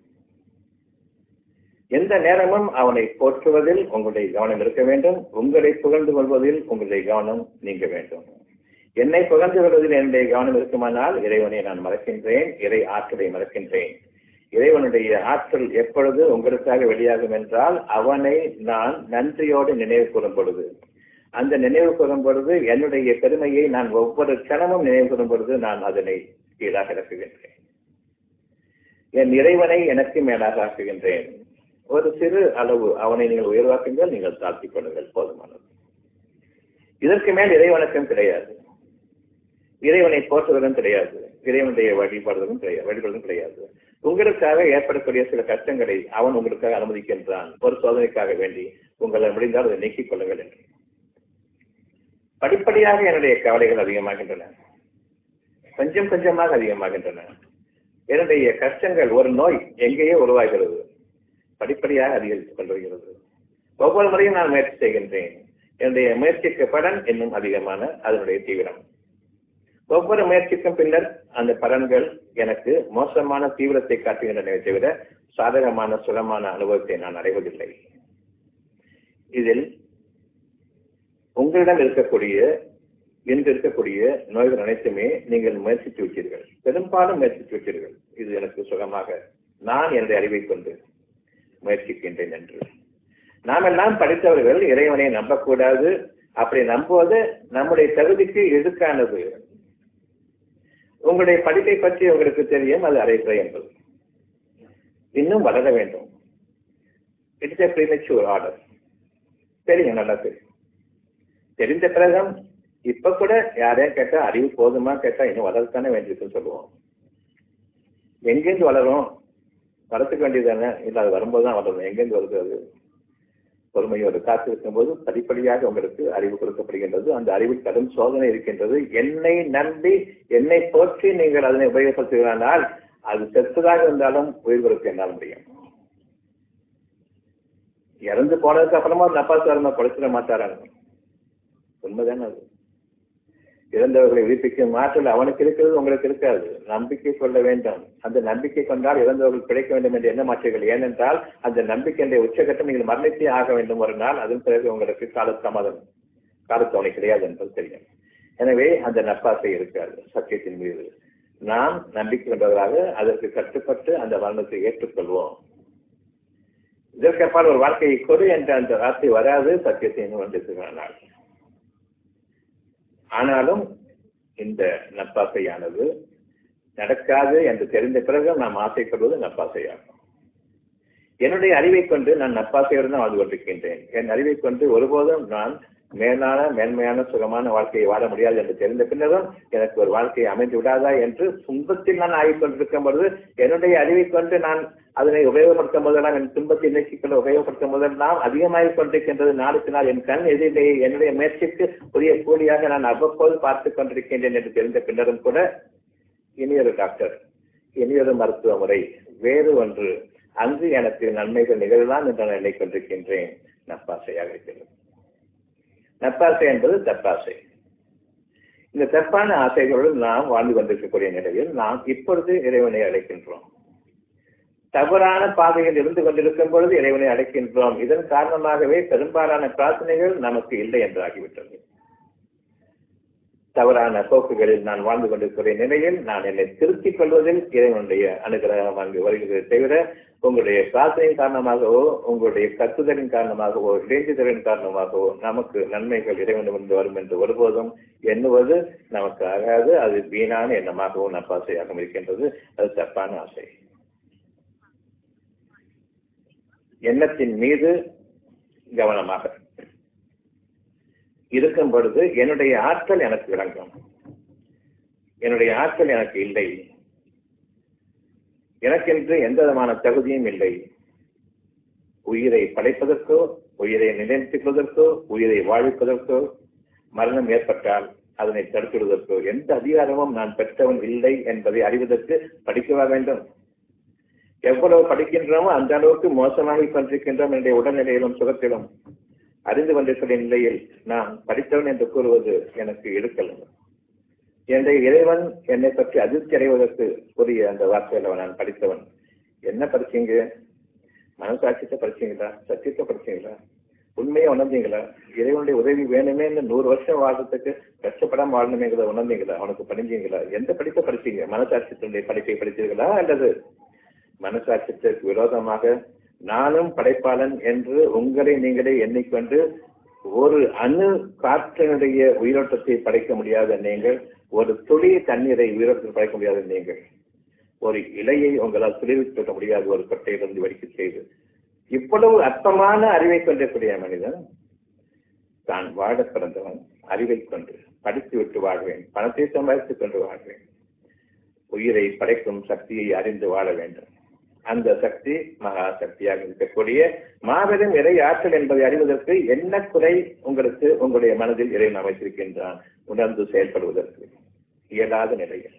எந்த நேரமும் அவனை போற்றுவதில் உங்களுடைய கவனம் இருக்க வேண்டும் உங்களை புகழ்ந்து கொள்வதில் உங்களுடைய கவனம் நீங்க வேண்டும் என்னை புகழ்ந்து கொள்வதில் என்னுடைய கவனம் இருக்குமானால் இறைவனை நான் மறக்கின்றேன் இறை ஆற்றலை மறக்கின்றேன் இறைவனுடைய ஆற்றல் எப்பொழுது உங்களுக்காக வெளியாகும் என்றால் அவனை நான் நன்றியோடு நினைவு கூறும் பொழுது அந்த நினைவு கூறும் பொழுது என்னுடைய பெருமையை நான் ஒவ்வொரு கணமும் நினைவு கூறும் பொழுது நான் அதனை கீழாக இறக்குகின்றேன் என் இறைவனை எனக்கு மேலாக ஆக்குகின்றேன் ஒரு சிறு அளவு அவனை நீங்கள் உயர்வாக்குங்கள் நீங்கள் தாழ்த்திக் கொள்ளுங்கள் போதுமானது இதற்கு மேல் இறைவணக்கம் கிடையாது இறைவனை போற்றுவதும் கிடையாது இறைவனுடைய வழிபாடுவதும் கிடையாது வழிபாடுவதும் கிடையாது உங்களுக்காக ஏற்படக்கூடிய சில கஷ்டங்களை அவன் உங்களுக்காக அனுமதிக்கின்றான் ஒரு சோதனைக்காக வேண்டி உங்களை முடிந்தால் அதை நீக்கிக் கொள்ளுங்கள் என்று படிப்படியாக என்னுடைய கவலைகள் அதிகமாகின்றன கொஞ்சம் கொஞ்சமாக அதிகமாகின்றன என்னுடைய கஷ்டங்கள் ஒரு நோய் எங்கேயோ உருவாகிறது படிப்படியாக அதிகரித்துக் கொண்டிருக்கிறது ஒவ்வொரு முறையும் நான் முயற்சி செய்கின்றேன் என்னுடைய முயற்சிக்கு பலன் இன்னும் அதிகமான அதனுடைய தீவிரம் ஒவ்வொரு முயற்சிக்கும் பின்னர் அந்த பலன்கள் எனக்கு மோசமான தீவிரத்தை காட்டுகின்றன தவிர சாதகமான சுகமான அனுபவத்தை நான் அடைவதில்லை இதில் உங்களிடம் இருக்கக்கூடிய இன்று இருக்கக்கூடிய நோய்கள் அனைத்துமே நீங்கள் முயற்சித்து விட்டீர்கள் பெரும்பாலும் முயற்சித்து விட்டீர்கள் இது எனக்கு சுகமாக நான் என்னுடைய அறிவை கொண்டு முயற்சிக்கின்றேன் என்று நாம் எல்லாம் படித்தவர்கள் இறைவனை நம்பக்கூடாது அப்படி நம்புவது நம்முடைய தகுதிக்கு எதுக்கானது உங்களுடைய படிப்பை பற்றி உங்களுக்கு தெரியும் அது அரைக்குறை என்பது இன்னும் வளர வேண்டும் இட்ஸ் எ ப்ரீமெச்சூர் ஆர்டர் தெரியும் நல்லா தெரியும் தெரிந்த பிறகும் இப்ப கூட யாரையும் கேட்டா அறிவு போதுமா கேட்டா இன்னும் வளர்த்தானே வேண்டியிருக்குன்னு சொல்லுவோம் எங்கேருந்து வளரும் வரத்துக்க வேண்டியதானே இல்லை அது வரும்போது தான் வளரும் எங்கேருந்து வருது அது பொறுமையோடு காத்திருக்கும் போது படிப்படியாக உங்களுக்கு அறிவு கொடுக்கப்படுகின்றது அந்த அறிவில் கடும் சோதனை இருக்கின்றது என்னை நம்பி என்னை போற்றி நீங்கள் அதனை உபயோகப்படுத்துகிறானால் அது செத்துதாக இருந்தாலும் உயிர் கொடுக்க என்னால் முடியும் இறந்து போனதுக்கு அப்புறமா நப்பாசு வரமா கொடுத்துட மாட்டாராங்க உண்மைதானே அது இறந்தவர்களை உயிர்ப்பிக்கும் ஆற்றல் அவனுக்கு இருக்கிறது உங்களுக்கு இருக்காது நம்பிக்கை கொள்ள வேண்டும் அந்த நம்பிக்கை கொண்டால் இறந்தவர்கள் பிழைக்க வேண்டும் என்று என்ன மாற்றீர்கள் ஏனென்றால் அந்த நம்பிக்கையுடைய உச்சகட்டம் நீங்கள் மரணித்தே ஆக வேண்டும் ஒரு நாள் அதன் பிறகு உங்களுக்கு காலத்தாமதம் காலத்தவணை கிடையாது என்பது தெரியும் எனவே அந்த நப்பாசை இருக்காது சத்தியத்தின் மீது நாம் நம்பிக்கை கொண்டவராக அதற்கு கட்டுப்பட்டு அந்த மரணத்தை ஏற்றுக்கொள்வோம் இதற்கப்பால் ஒரு வாழ்க்கையை கொடு என்ற அந்த வார்த்தை வராது சத்தியத்தை கொண்டிருக்கிறார்கள் ஆனாலும் இந்த நப்பாசையானது நடக்காது என்று தெரிந்த பிறகு நாம் ஆசைப்படுவது நப்பாசையாகும் என்னுடைய அறிவை கொண்டு நான் நப்பாசையோடு தான் வாழ்ந்து கொண்டிருக்கின்றேன் என் அறிவை கொண்டு ஒருபோதும் நான் மேலான மேன்மையான சுகமான வாழ்க்கையை வாழ முடியாது என்று தெரிந்த பின்னரும் எனக்கு ஒரு வாழ்க்கையை அமைந்து விடாதா என்று துன்பத்தில் நான் ஆய்வு கொண்டிருக்கும் பொழுது என்னுடைய அறிவை கொண்டு நான் அதனை உபயோகப்படுத்தும் போதெல்லாம் என் துன்பத்தை நீக்கிக்கொள்ள உபயோகப்படுத்தும் போதெல்லாம் அதிகமாகிக் கொண்டிருக்கின்றது நாளுக்கு நாள் என் கண் எதிரிலே என்னுடைய முயற்சிக்கு உரிய கூலியாக நான் அவ்வப்போது பார்த்துக் கொண்டிருக்கின்றேன் என்று தெரிந்த பின்னரும் கூட இனியொரு டாக்டர் இனியொரு மருத்துவ முறை வேறு ஒன்று அங்கு எனக்கு நன்மைகள் நிகழலாம் என்று நான் எண்ணிக்கொண்டிருக்கின்றேன் நப்பாசையாக இருக்கிறது நப்பாசை என்பது தப்பாசை இந்த தப்பான ஆசைகளுடன் நாம் வாழ்ந்து கொண்டிருக்கக்கூடிய நிலையில் நாம் இப்பொழுது இறைவனை அழைக்கின்றோம் தவறான பாதையில் இருந்து கொண்டிருக்கும் பொழுது இறைவனை அழைக்கின்றோம் இதன் காரணமாகவே பெரும்பாலான பிரார்த்தனைகள் நமக்கு இல்லை என்றாகிவிட்டது தவறான போக்குகளில் நான் வாழ்ந்து கொண்டிருக்கிற நிலையில் நான் என்னை திருத்திக் கொள்வதில் இறைவனுடைய அனுகிரகம் அங்கு வருகிறது தவிர உங்களுடைய பிரார்த்தனையின் காரணமாகவோ உங்களுடைய கத்துதலின் காரணமாகவோ இடைஞ்சுதலின் காரணமாகவோ நமக்கு நன்மைகள் இறைவனிடமிருந்து வரும் என்று ஒருபோதும் எண்ணுவது நமக்கு ஆகாது அது வீணான எண்ணமாகவும் நப்பாசையாக இருக்கின்றது அது தப்பான ஆசை எண்ணத்தின் மீது கவனமாக இருக்கும் பொழுது என்னுடைய ஆற்றல் எனக்கு விளங்கும் என்னுடைய ஆற்றல் எனக்கு இல்லை எனக்கென்று எந்த விதமான தகுதியும் இல்லை உயிரை படைப்பதற்கோ உயிரை நிலைநிறுத்திக் கொள்வதற்கோ உயிரை வாழ்விப்பதற்கோ மரணம் ஏற்பட்டால் அதனை தடுத்துவிடுவதற்கோ எந்த அதிகாரமும் நான் பெற்றவன் இல்லை என்பதை அறிவதற்கு படிக்கவா வேண்டும் எவ்வளவு படிக்கின்றோமோ அந்த அளவுக்கு மோசமாகி கொண்டிருக்கின்றோம் என்னுடைய உடல்நிலையிலும் சுகத்திலும் அறிந்து கொண்டிருக்கிற நிலையில் நான் படித்தவன் என்று கூறுவது எனக்கு எடுக்கல என்னுடைய இறைவன் என்னை பற்றி அதிர்ச்சி அடைவதற்கு கூறிய அந்த வார்த்தையில் நான் படித்தவன் என்ன படிச்சீங்க மனசாட்சியத்தை படிச்சீங்களா சத்தியத்தை படிச்சீங்களா உண்மையை உணர்ந்தீங்களா இறைவனுடைய உதவி வேணுமே நூறு வருஷம் வாழ்றதுக்கு கஷ்டப்படாம வாழணுமேங்கிறத உணர்ந்தீங்களா அவனுக்கு படிஞ்சீங்களா எந்த படிப்பை படிச்சீங்க மனசாட்சியத்தினுடைய படிப்பை படித்தீர்களா அல்லது மனசாட்சியத்திற்கு விரோதமாக நானும் படைப்பாளன் என்று உங்களை நீங்களே எண்ணிக்கொண்டு ஒரு அணு காற்றினுடைய உயிரோட்டத்தை படைக்க முடியாத நீங்கள் ஒரு துளி தண்ணீரை உயிரோட்டத்தில் படைக்க முடியாத நீங்கள் ஒரு இலையை உங்களால் துளிவிக்க முடியாது ஒரு கொட்டையிலிருந்து வடிக்க செய்து இவ்வளவு அற்பமான அறிவை கொண்டிருக்கூடிய மனிதன் தான் வாழ பிறந்தவன் அறிவை கொண்டு படித்து விட்டு வாழ்வேன் பணத்தை சம்பாதித்துக் கொண்டு வாழ்வேன் உயிரை படைக்கும் சக்தியை அறிந்து வாழ வேண்டும் அந்த சக்தி மகா சக்தியாக இருக்கக்கூடிய மாபெரும் இறை ஆற்றல் என்பதை அறிவதற்கு என்ன குறை உங்களுக்கு உங்களுடைய மனதில் இறைவன் அமைத்திருக்கின்றான் உணர்ந்து செயல்படுவதற்கு இயலாத நிலையில்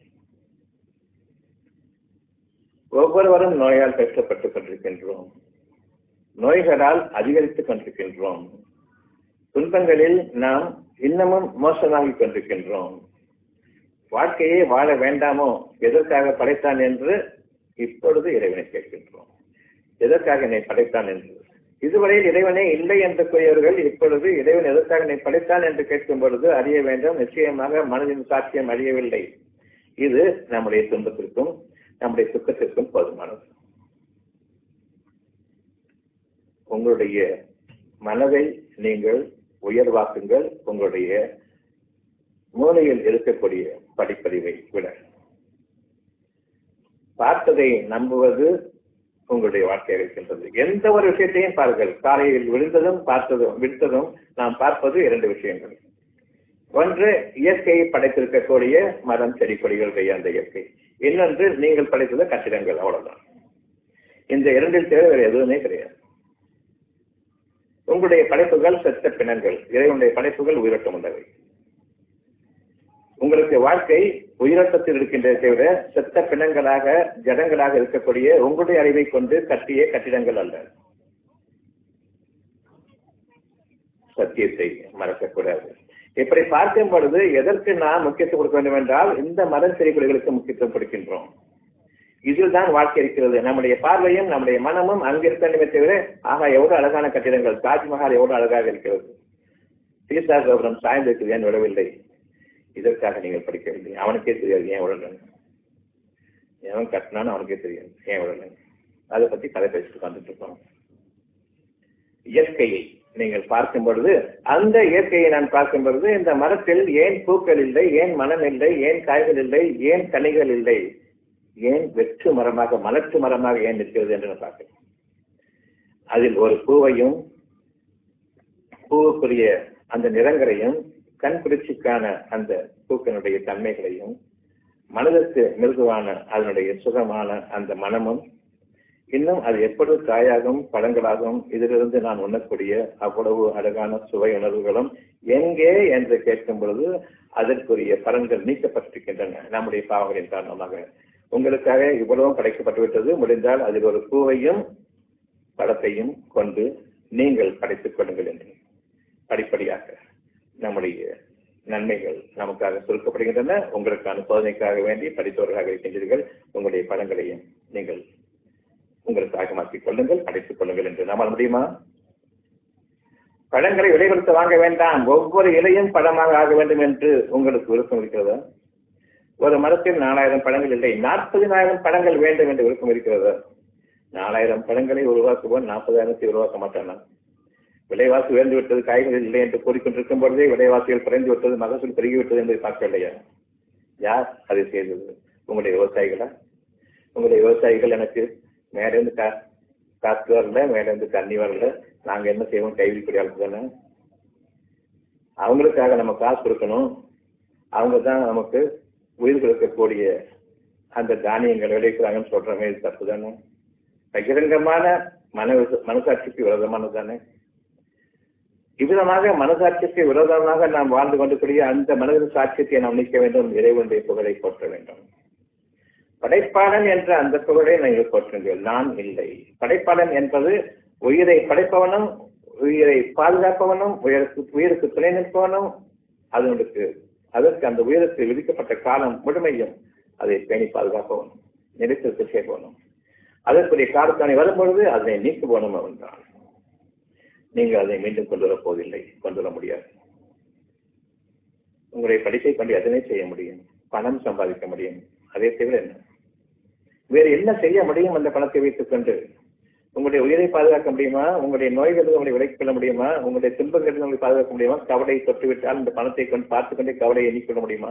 ஒவ்வொருவரும் நோயால் கஷ்டப்பட்டுக் கொண்டிருக்கின்றோம் நோய்களால் அதிகரித்துக் கொண்டிருக்கின்றோம் துன்பங்களில் நாம் இன்னமும் மோசமாகிக் கொண்டிருக்கின்றோம் வாழ்க்கையை வாழ வேண்டாமோ எதற்காக படைத்தான் என்று இப்பொழுது இறைவனை கேட்கின்றோம் எதற்காக என்னை படைத்தான் என்று இதுவரையில் இறைவனே இல்லை என்று கூறியவர்கள் இப்பொழுது இறைவன் எதற்காக என்னை படைத்தான் என்று கேட்கும் பொழுது அறிய வேண்டும் நிச்சயமாக மனதின் சாட்சியம் அறியவில்லை இது நம்முடைய துன்பத்திற்கும் நம்முடைய துக்கத்திற்கும் போதுமானது உங்களுடைய மனதை நீங்கள் உயர்வாக்குங்கள் உங்களுடைய மூலையில் இருக்கக்கூடிய படிப்பறிவை விட பார்த்ததை நம்புவது உங்களுடைய வாழ்க்கையாக இருக்கின்றது எந்த ஒரு விஷயத்தையும் பாருங்கள் காலையில் விழுந்ததும் பார்த்ததும் விடுத்ததும் நாம் பார்ப்பது இரண்டு விஷயங்கள் ஒன்று இயற்கையை படைத்திருக்கக்கூடிய மரம் செடி கொடிகளுடைய அந்த இயற்கை இன்னொன்று நீங்கள் படைத்துள்ள கட்டிடங்கள் அவ்வளவுதான் இந்த இரண்டில் தேவை வேறு எதுவுமே கிடையாது உங்களுடைய படைப்புகள் செத்த பிணங்கள் இறைவனுடைய படைப்புகள் உயிரோட்டம் உள்ளவை உங்களுக்கு வாழ்க்கை உயிரோட்டத்தில் இருக்கின்றதை விட செத்த பிணங்களாக ஜடங்களாக இருக்கக்கூடிய உங்களுடைய அறிவை கொண்டு கட்டிய கட்டிடங்கள் அல்ல சத்தியத்தை மறக்கக்கூடாது இப்படி பார்க்கும் பொழுது எதற்கு நாம் முக்கியத்துவம் கொடுக்க வேண்டும் என்றால் இந்த மத செறிகுடிகளுக்கு முக்கியத்துவம் கொடுக்கின்றோம் இதில் தான் வாழ்க்கை இருக்கிறது நம்முடைய பார்வையும் நம்முடைய மனமும் அங்கிருக்க நிமித்தை விட ஆகா எவ்வளவு அழகான கட்டிடங்கள் தாஜ்மஹால் எவ்வளவு அழகாக இருக்கிறது சீசா கோபுரம் சாய்ந்திருக்கு ஏன் விடவில்லை இதற்காக நீங்கள் படிக்கவில்லை அவனுக்கே தெரியாது ஏன் விடலன்னு எவன் கட்டினான்னு அவனுக்கே தெரியாது ஏன் விடலன்னு அதை பத்தி கதை பேசிட்டு வந்துட்டு இருக்கோம் இயற்கையை நீங்கள் பார்க்கும் பொழுது அந்த இயற்கையை நான் பார்க்கும் பொழுது இந்த மரத்தில் ஏன் பூக்கள் இல்லை ஏன் மனம் இல்லை ஏன் காய்கள் இல்லை ஏன் கனிகள் இல்லை ஏன் வெற்று மரமாக மலர்ச்சி மரமாக ஏன் நிற்கிறது என்று நான் பார்க்கிறேன் அதில் ஒரு பூவையும் பூவுக்குரிய அந்த நிறங்களையும் கண் குளிர்ச்சிக்கான அந்த பூக்களுடைய தன்மைகளையும் மனதிற்கு மிருதுவான அதனுடைய சுகமான அந்த மனமும் இன்னும் அது எப்பொழுது காயாகும் பழங்களாகும் இதிலிருந்து நான் உண்ணக்கூடிய அவ்வளவு அழகான சுவை உணர்வுகளும் எங்கே என்று கேட்கும் பொழுது அதற்குரிய பலன்கள் நீக்கப்பட்டிருக்கின்றன நம்முடைய பாவங்களின் காரணமாக உங்களுக்காக இவ்வளவும் படைக்கப்பட்டு விட்டது முடிந்தால் அதில் ஒரு பூவையும் பழத்தையும் கொண்டு நீங்கள் படைத்துக் கொள்ளுங்கள் என்று படிப்படியாக நம்முடைய நன்மைகள் நமக்காக சுருக்கப்படுகின்றன உங்களுக்கான சோதனைக்காக வேண்டி படித்தவர்களாக இருக்கின்றீர்கள் உங்களுடைய படங்களையும் நீங்கள் உங்களுக்காக மாற்றிக் கொள்ளுங்கள் அடைத்துக் கொள்ளுங்கள் என்று நம்மால் முடியுமா பழங்களை விலை கொடுத்து வாங்க வேண்டாம் ஒவ்வொரு இலையும் பழமாக ஆக வேண்டும் என்று உங்களுக்கு விருப்பம் இருக்கிறதா ஒரு மரத்தில் நாலாயிரம் பழங்கள் இல்லை நாற்பதினாயிரம் பழங்கள் வேண்டும் என்று விருப்பம் இருக்கிறதா நாலாயிரம் பழங்களை உருவாக்குவோம் நாற்பதாயிரத்தை உருவாக்க மாட்டானா விலைவாசி உயர்ந்து விட்டது காய்கறி இல்லை என்று கூறிக்கொண்டிருக்கும் பொழுதே விலைவாசிகள் குறைந்து விட்டது மகசூல் பெருகிவிட்டது என்பதை பார்க்கவில்லையா யார் அதை செய்தது உங்களுடைய விவசாயிகளா உங்களுடைய விவசாயிகள் எனக்கு மேலிருந்து காற்று வரல மேல இருந்து தண்ணி வரல நாங்க என்ன செய்வோம் கைவிக்கூடிய ஆளுக்கு தானே அவங்களுக்காக நம்ம காசு கொடுக்கணும் அவங்க தான் நமக்கு உயிர் கொடுக்கக்கூடிய அந்த தானியங்கள் விளைவிக்கிறாங்கன்னு சொல்றமே இது தப்பு தானே பகிரங்கமான மன மனசாட்சிக்கு விரோதமானது தானே இவ்விதமாக மனசாட்சிக்கு விரோதமாக நாம் வாழ்ந்து கொண்டிருக்கூடிய அந்த மனதின் சாட்சியத்தை நாம் நீக்க வேண்டும் இறைவனுடைய புகழை போற்ற வேண்டும் படைப்பாளன் என்ற அந்த புகழை நீங்கள் போற்றுங்கள் நான் இல்லை படைப்பாளன் என்பது உயிரை படைப்பவனும் உயிரை பாதுகாப்பவனும் உயிருக்கு உயிருக்கு துணை நிற்பவனும் அதனுக்கு அதற்கு அந்த உயிருக்கு விதிக்கப்பட்ட காலம் முழுமையும் அதை பேணி பாதுகாப்பவனும் நிலைத்திற்கு சேர்ப்பவனும் அதற்குரிய காலத்தானை வரும்பொழுது அதனை நீக்குவோனும் அவன் தான் நீங்கள் அதை மீண்டும் கொண்டு வரப் போவதில்லை கொண்டு வர முடியாது உங்களுடைய படிப்பை கொண்டு எதனை செய்ய முடியும் பணம் சம்பாதிக்க முடியும் அதே தவிர என்ன வேறு என்ன செய்ய முடியும் அந்த பணத்தை வைத்துக் கொண்டு உங்களுடைய உயிரை பாதுகாக்க முடியுமா உங்களுடைய நோய்கள் உங்களை விலக்கிக் கொள்ள முடியுமா உங்களுடைய துன்பங்கள் உங்களை பாதுகாக்க முடியுமா கவலை தொட்டுவிட்டால் இந்த பணத்தை கொண்டு பார்த்துக் கொண்டே கவலையை எண்ணிக்கொள்ள முடியுமா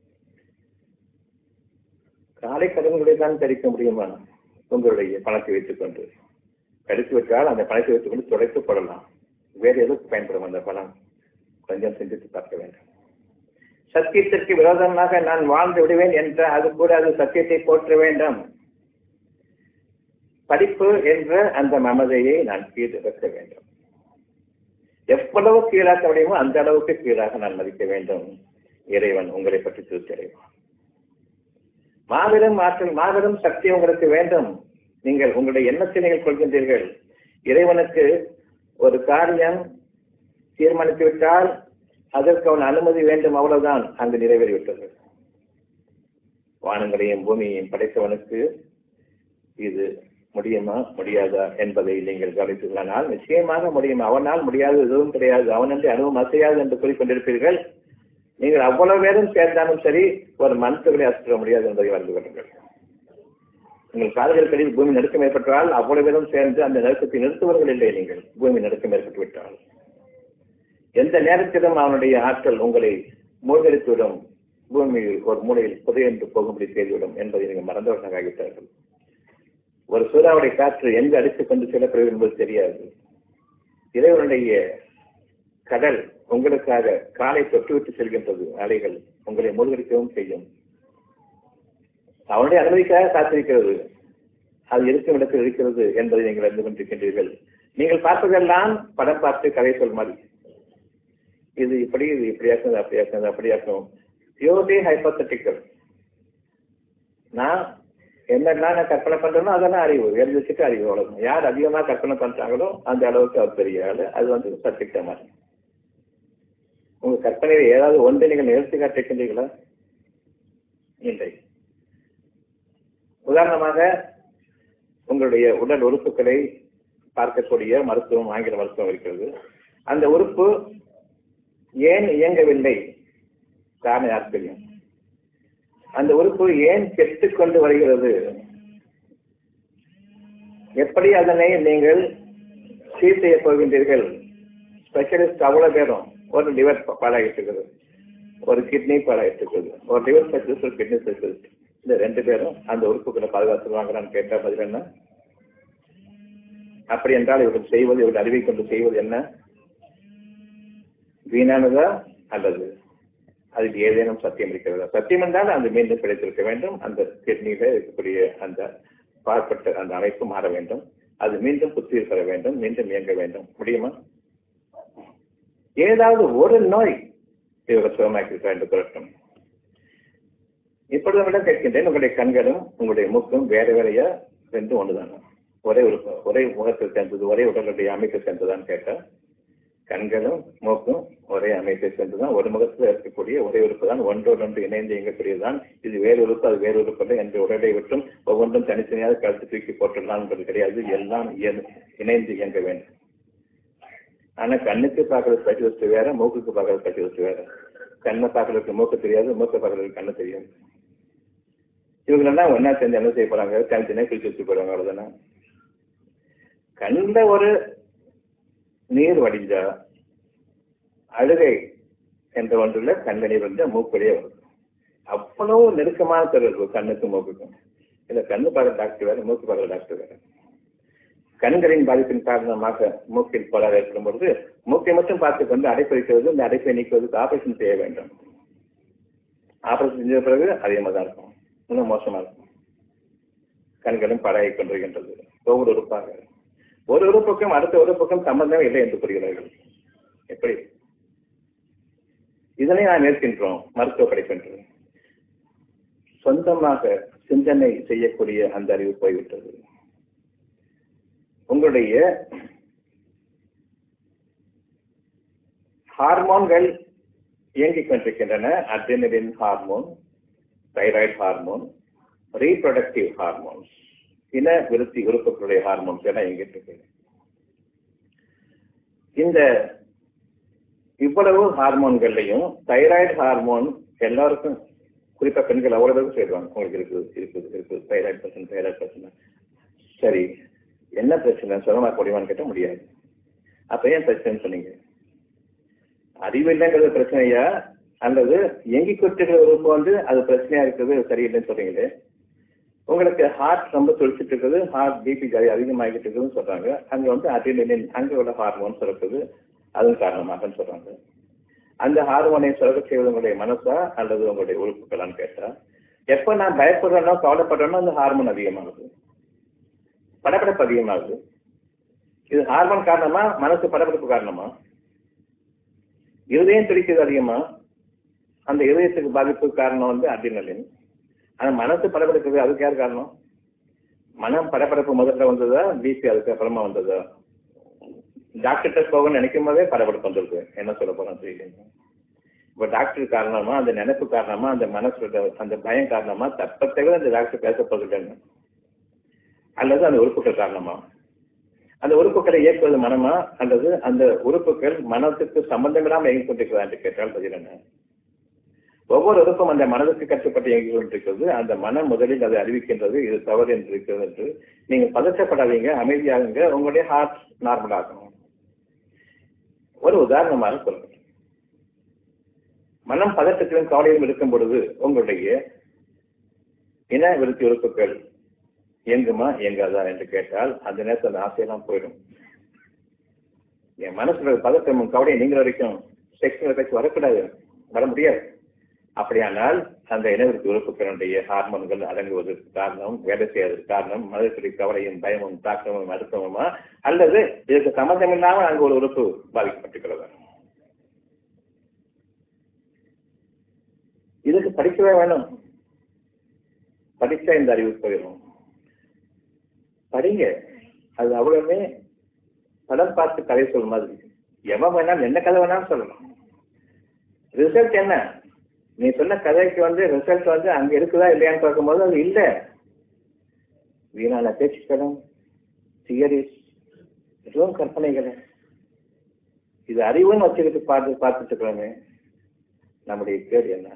காலை கடன்களை தான் கழிக்க முடியுமா உங்களுடைய பணத்தை வைத்துக் கொண்டு கடித்து விட்டால் அந்த பணத்தை வைத்துக் கொண்டு துடைத்து போடலாம் வேறு எதற்கு பயன்படும் அந்த பணம் கொஞ்சம் சிந்தித்து பார்க்க வேண்டும் சத்தியத்திற்கு விரோதமாக நான் வாழ்ந்து விடுவேன் என்ற அது கூட அது சத்தியத்தை போற்ற வேண்டும் படிப்பு என்ற அந்த மமதையை நான் கீழிறக்க வேண்டும் எவ்வளவு கீழாக்க முடியுமோ அந்த அளவுக்கு கீழாக நான் மதிக்க வேண்டும் இறைவன் உங்களை பற்றி திருப்தி அடைவான் மாபெரும் ஆற்றல் மாபெரும் சக்தி உங்களுக்கு வேண்டும் நீங்கள் உங்களுடைய எண்ணத்தை நீங்கள் கொள்கின்றீர்கள் இறைவனுக்கு ஒரு காரியம் தீர்மானித்து விட்டால் அதற்கு அவன் அனுமதி வேண்டும் அவ்வளவுதான் அங்கு நிறைவேறிவிட்டது வானங்களையும் பூமியையும் படைத்தவனுக்கு இது முடியுமா முடியாதா என்பதை நீங்கள் கவனித்துள்ளனால் நிச்சயமாக முடியும் அவனால் முடியாது எதுவும் கிடையாது அவனன்றி அனுபவம் அசையாது என்று கூறிக்கொண்டிருப்பீர்கள் நீங்கள் அவ்வளவு பேரும் சேர்ந்தாலும் சரி ஒரு மனசுகளை அசுற முடியாது என்பதை அறிந்து கொள்ளுங்கள் உங்கள் கால்களுக்கடியில் பூமி நடுக்கம் ஏற்பட்டால் அவ்வளவு பேரும் சேர்ந்து அந்த நடுக்கத்தை நிறுத்துவர்கள் இல்லை நீங்கள் பூமி நடுக்கம் ஏற்பட்டு விட்டால் எந்த நேரத்திலும் அவனுடைய ஆற்றல் உங்களை மூழ்கடித்துவிடும் பூமியில் ஒரு மூலையில் புதையென்று போகும்படி செய்துவிடும் என்பதை நீங்கள் மறந்தவர்களாக ஆகிவிட்டார்கள் ஒரு சூறாவளி காற்று எங்கு அடித்துக் கொண்டு செல்லப்படுகிறது என்பது தெரியாது இறைவனுடைய கடல் உங்களுக்காக காலை தொட்டுவிட்டு செல்கின்றது அலைகள் உங்களை மூழ்கடிக்கவும் செய்யும் அவனுடைய அனுமதிக்காக காத்திருக்கிறது அது இருக்கும் இடத்தில் இருக்கிறது என்பதை நீங்கள் அறிந்து கொண்டிருக்கின்றீர்கள் நீங்கள் பார்ப்பதெல்லாம் படம் பார்த்து கதை சொல் மாதிரி இது இப்படி இது இப்படியாக்கும் அப்படியாக்கும் அப்படியாக்கும் பியூர்லி ஹைப்பத்தட்டிக்கல் நான் என்னெல்லாம் நான் கற்பனை பண்றேனோ அதெல்லாம் அறிவு எழுதி வச்சுட்டு அறிவு அவ்வளவு யார் அதிகமா கற்பனை பண்றாங்களோ அந்த அளவுக்கு அவர் பெரிய ஆளு அது வந்து சர்டிஃபிகா மாதிரி உங்க கற்பனையில ஏதாவது ஒன்றை நீங்கள் நிகழ்த்தி காட்டிருக்கின்றீர்களா இல்லை உதாரணமாக உங்களுடைய உடல் உறுப்புகளை பார்க்கக்கூடிய மருத்துவம் ஆங்கில மருத்துவம் இருக்கிறது அந்த உறுப்பு ஏன் இயங்கவில்லை காரணம் யாருக்கு தெரியும் அந்த உறுப்பு ஏன் கெட்டுக் கொண்டு வருகிறது எப்படி அதனை நீங்கள் சீர் செய்ய போகின்றீர்கள் ஸ்பெஷலிஸ்ட் அவ்வளவு பேரும் ஒரு லிவர் பாடாகிட்டு இருக்குது ஒரு கிட்னி பாடாகிட்டு இருக்குது ஒரு லிவர் ஸ்பெஷலிஸ்ட் ஒரு கிட்னி ஸ்பெஷலிஸ்ட் இந்த ரெண்டு பேரும் அந்த உறுப்புகளை பாதுகாத்து வாங்குறான்னு கேட்டா பதில் என்ன அப்படி என்றால் இவர்கள் செய்வது இவர்கள் அறிவை கொண்டு செய்வது என்ன வீணானதா அல்லது அதுக்கு ஏதேனும் சத்தியம் இருக்கிறதா சத்தியம் என்றால் அந்த மீண்டும் கிடைத்திருக்க வேண்டும் அந்த கிட்னியில இருக்கக்கூடிய அந்த பார்ப்பட்ட அந்த அமைப்பு மாற வேண்டும் அது மீண்டும் புத்துயிர் பெற வேண்டும் மீண்டும் இயங்க வேண்டும் முடியுமா ஏதாவது ஒரு நோய் இவர்கள் சுகமாக்கியிருக்கிறார் என்று கூறட்டும் இப்பொழுது உங்களிடம் கேட்கின்றேன் உங்களுடைய கண்களும் உங்களுடைய மூக்கும் வேற வேறையா ரெண்டும் ஒண்ணுதானா ஒரே ஒரு ஒரே முகத்தில் சேர்ந்தது ஒரே உடலுடைய அமைப்பை சேர்ந்ததான்னு கேட்டா கண்களும் மூக்கும் ஒரே அமைப்பை சேர்ந்துதான் ஒரு முகத்தில் இருக்கக்கூடிய ஒரே உறுப்பு தான் ஒன்றோடு ஒன்று இணைந்து இயங்கக்கூடியதுதான் இது வேறு உறுப்பு அது வேறு உறுப்பு இல்லை என்று உடலை விட்டும் ஒவ்வொன்றும் தனித்தனியாக கழுத்து தூக்கி போட்டுடலாம் என்பது கிடையாது எல்லாம் இணைந்து இயங்க வேண்டும் ஆனா கண்ணுக்கு பார்க்கறது ஸ்பெஷலிஸ்ட் வேற மூக்குக்கு பார்க்கறது ஸ்பெஷலிஸ்ட் வேற கண்ணை பார்க்கறதுக்கு மூக்கு தெரியாது மூக்கை பார்க்கறதுக்கு கண்ணு தெரியாது இவங்களெல்லாம் ஒன்னா சேர்ந்து என்ன செய்ய போறாங்க தனித்தனியாக பிரிச்சு வச்சு போறாங்க அவ்வளவுதானே கண்ட ஒரு நீர் வடிஞ்சா அழுகை என்ற ஒன்றுல கண்ட நீர் வந்து மூக்குடைய வரும் அவ்வளவு நெருக்கமான தொடர்பு கண்ணுக்கும் மூக்குக்கும் இல்ல கண்ணு பார்க்குற டாக்டர் வேற மூக்கு பார்க்குற டாக்டர் வேற கண்களின் பாதிப்பின் காரணமாக மூக்கில் கோளாறு ஏற்படும் பொழுது மூக்கை மட்டும் பார்த்து கொண்டு அடைப்பு வைக்கிறது இந்த அடைப்பை நீக்குவதற்கு ஆபரேஷன் செய்ய வேண்டும் ஆபரேஷன் செஞ்ச பிறகு அதே மாதிரி தான் இருக்கும் இன்னும் மோசமா இருக்கும் கண்களும் பழகி கொண்டிருக்கின்றது ஒவ்வொரு உறுப்பாக ஒரு உறுப்புக்கும் அடுத்த உறுப்புக்கும் சம்பந்தமே இல்லை என்று கூறுகிறார்கள் எப்படி இதனை நாம் ஏற்கின்றோம் மருத்துவ படிக்கின்றோம் சொந்தமாக சிந்தனை செய்யக்கூடிய அந்த அறிவு போய்விட்டது உங்களுடைய ஹார்மோன்கள் இயங்கிக் கொண்டிருக்கின்றன adrenaline hormone thyroid hormone reproductive hormones இன விருத்தி உறுப்புகளுடைய ஹார்மோன்ஸ் எல்லாம் இயங்கிட்டு இருக்கு இந்த இவ்வளவு ஹார்மோன்கள்லையும் தைராய்டு ஹார்மோன் எல்லாருக்கும் குறிப்பா பெண்கள் அவ்வளவு பேருக்கு சொல்லுவாங்க உங்களுக்கு இருக்குது இருக்குது இருக்குது தைராய்டு பிரச்சனை தைராய்டு பிரச்சனை சரி என்ன பிரச்சனை சுகமாக்க முடியுமான்னு கேட்ட முடியாது அப்ப ஏன் பிரச்சனைன்னு சொன்னீங்க அறிவு இல்லைங்கிறது பிரச்சனையா அல்லது இயங்கி கொட்டிருக்கிற உறுப்பு வந்து அது பிரச்சனையா இருக்குது சரியில்லைன்னு சொல்றீங்களே உங்களுக்கு ஹார்ட் ரொம்ப துடிச்சிட்டு இருக்குது ஹார்ட் பிபி அதிகமாகிட்டு இருக்குதுன்னு சொல்றாங்க அங்க வந்து அட்ரினலின் அங்க உள்ள ஹார்மோன் சுரக்குது அதுவும் காரணமாகன்னு சொல்றாங்க அந்த ஹார்மோனை சுரக்க செய்வது உங்களுடைய மனசா அல்லது உங்களுடைய உறுப்புகளான்னு கேட்டா எப்ப நான் பயப்படுறேனோ கவலைப்படுறேனோ அந்த ஹார்மோன் அதிகமாகுது படப்படப்பு அதிகமாகுது இது ஹார்மோன் காரணமா மனசு படப்படப்பு காரணமா இருதயம் துடிக்கிறது அதிகமா அந்த இருதயத்துக்கு பாதிப்பு காரணம் வந்து அட்ரினலின் ஆனா மனசு படபடக்குது அதுக்கு யார் காரணம் மனம் படபடப்பு முதல்ல வந்ததா பிபி அதுக்கு அப்புறமா வந்ததா டாக்டர்கிட்ட போகணும்னு நினைக்கும் போதே படபடப்பு வந்திருக்கு என்ன சொல்ல போறோம் தெரியல இப்ப டாக்டர் காரணமா அந்த நினைப்பு காரணமா அந்த மனசோட அந்த பயம் காரணமா தப்பத்தவிர அந்த டாக்டர் பேச போகிறேன்னு அல்லது அந்த உறுப்புகள் காரணமா அந்த உறுப்புகளை இயக்குவது மனமா அல்லது அந்த உறுப்புகள் மனத்துக்கு சம்பந்தமில்லாமல் இயங்கிக் கொண்டிருக்கிறதா என்று கேட்டால் பதில் என்ன ஒவ்வொரு உறுப்பும் அந்த மனதுக்கு கட்டுப்பட்டு இயங்கிக் கொண்டிருக்கிறது அந்த மனம் முதலில் அதை அறிவிக்கின்றது இது தவறு என்று இருக்கிறது என்று நீங்க பதற்றப்படாதீங்க அமைதியாகுங்க உங்களுடைய ஹார்ட் நார்மல் ஆகணும் ஒரு உதாரணமாக சொல்றேன் மனம் பதற்றத்திலும் கவலையும் இருக்கும் பொழுது உங்களுடைய இன விருத்தி உறுப்புகள் இயங்குமா இயங்காதா என்று கேட்டால் அந்த நேரத்தில் அந்த ஆசையெல்லாம் போயிடும் என் மனசுல பதற்றமும் கவலையும் நீங்க வரைக்கும் செக்ஷுவல் பேச்சு வரக்கூடாது வர முடியாது அப்படியானால் அந்த இனவிற்கு உறுப்புகளுடைய ஹார்மோன்கள் அடங்குவதற்கு காரணம் வேலை செய்வதற்கு காரணம் மனதிற்கு கவலையும் பயமும் தாக்கமும் அழுத்தமுமா அல்லது இதற்கு சம்பந்தம் இல்லாமல் அங்கு ஒரு உறுப்பு பாதிக்கப்பட்டிருக்கிறதா இதுக்கு படிக்கவே வேணும் படிச்சா இந்த அறிவு போயிடும் படிங்க அது அவ்வளவுமே படம் பார்த்து கதை சொல்லும் மாதிரி எவன் வேணாலும் என்ன கதை வேணாலும் சொல்லலாம் ரிசல்ட் என்ன நீ சொன்ன கதைக்கு வந்து ரிசல்ட் வந்து அங்க இருக்குதா இல்லையான்னு பார்க்கும்போது அது இல்லை வீணான பேச்சுக்களும் தியரிஸ் எதுவும் கற்பனைகளே இது அறிவுன்னு வச்சுக்கிட்டு பார்த்து பார்த்துட்டு இருக்கிறோமே நம்முடைய பேர் என்ன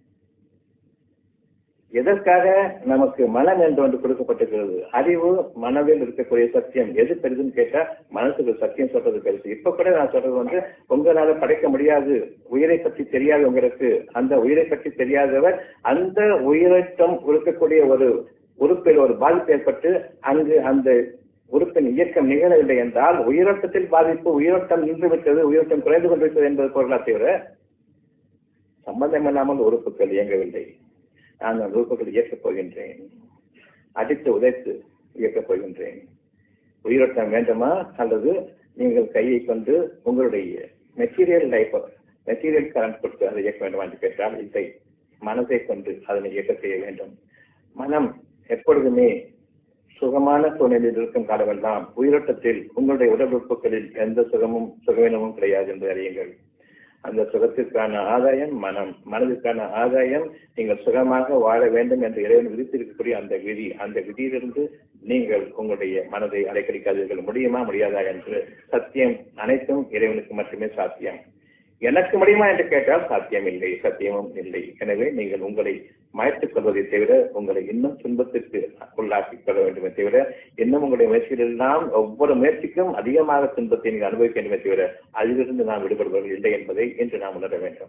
எதற்காக நமக்கு மனம் என்று ஒன்று கொடுக்கப்பட்டிருக்கிறது அறிவு மனதில் இருக்கக்கூடிய சத்தியம் எது பெரிதுன்னு கேட்டா மனசுக்கு சத்தியம் சொல்றது பெருசு இப்ப கூட நான் சொல்றது வந்து உங்களால படைக்க முடியாது உயிரை பற்றி தெரியாது உங்களுக்கு அந்த உயிரை பற்றி தெரியாதவர் அந்த உயிரற்றம் இருக்கக்கூடிய ஒரு உறுப்பில் ஒரு பாதிப்பு ஏற்பட்டு அங்கு அந்த உறுப்பின் இயக்கம் நிகழவில்லை என்றால் உயிரோட்டத்தில் பாதிப்பு உயிரோட்டம் நின்றுவிட்டது உயிரோட்டம் குறைந்து கொண்டிருக்கிறது என்பது பொருளா தவிர சம்பந்தம் இல்லாமல் உறுப்புகள் இயங்கவில்லை நான் அந்த உறுப்புகளை இயக்கப் போகின்றேன் அடித்து உதைத்து இயக்கப் போகின்றேன் உயிரோட்டம் வேண்டுமா அல்லது நீங்கள் கையை கொண்டு உங்களுடைய மெட்டீரியல் லைஃப் மெட்டீரியல் கரண்ட் கொடுத்து அதை இயக்க வேண்டும் என்று கேட்டால் இல்லை மனதை கொண்டு அதனை இயக்க செய்ய வேண்டும் மனம் எப்பொழுதுமே சுகமான சூழ்நிலையில் இருக்கும் காலமெல்லாம் உயிரோட்டத்தில் உங்களுடைய உடல் உறுப்புகளில் எந்த சுகமும் சுகவீனமும் கிடையாது என்று அறியுங்கள் அந்த சுகத்திற்கான ஆதாயம் மனம் மனதிற்கான ஆதாயம் நீங்கள் சுகமாக வாழ வேண்டும் என்று இறைவன் விதித்திருக்கக்கூடிய அந்த விதி அந்த விதியிலிருந்து நீங்கள் உங்களுடைய மனதை அலைக்கடிக்காதீர்கள் முடியுமா முடியாதா என்று சத்தியம் அனைத்தும் இறைவனுக்கு மட்டுமே சாத்தியம் எனக்கு முடியுமா என்று கேட்டால் சாத்தியம் இல்லை சத்தியமும் இல்லை எனவே நீங்கள் உங்களை மாய்த்துக் கொள்வதை தவிர உங்களை இன்னும் துன்பத்திற்கு உள்ளாக்கிக் கொள்ள வேண்டுமே தவிர இன்னும் உங்களுடைய முயற்சிகளெல்லாம் ஒவ்வொரு முயற்சிக்கும் அதிகமாக துன்பத்தை நீங்கள் அனுபவிக்க வேண்டுமே தவிர அதிலிருந்து நாம் விடுபடுவர்கள் இல்லை என்பதை இன்று நாம் உணர வேண்டும்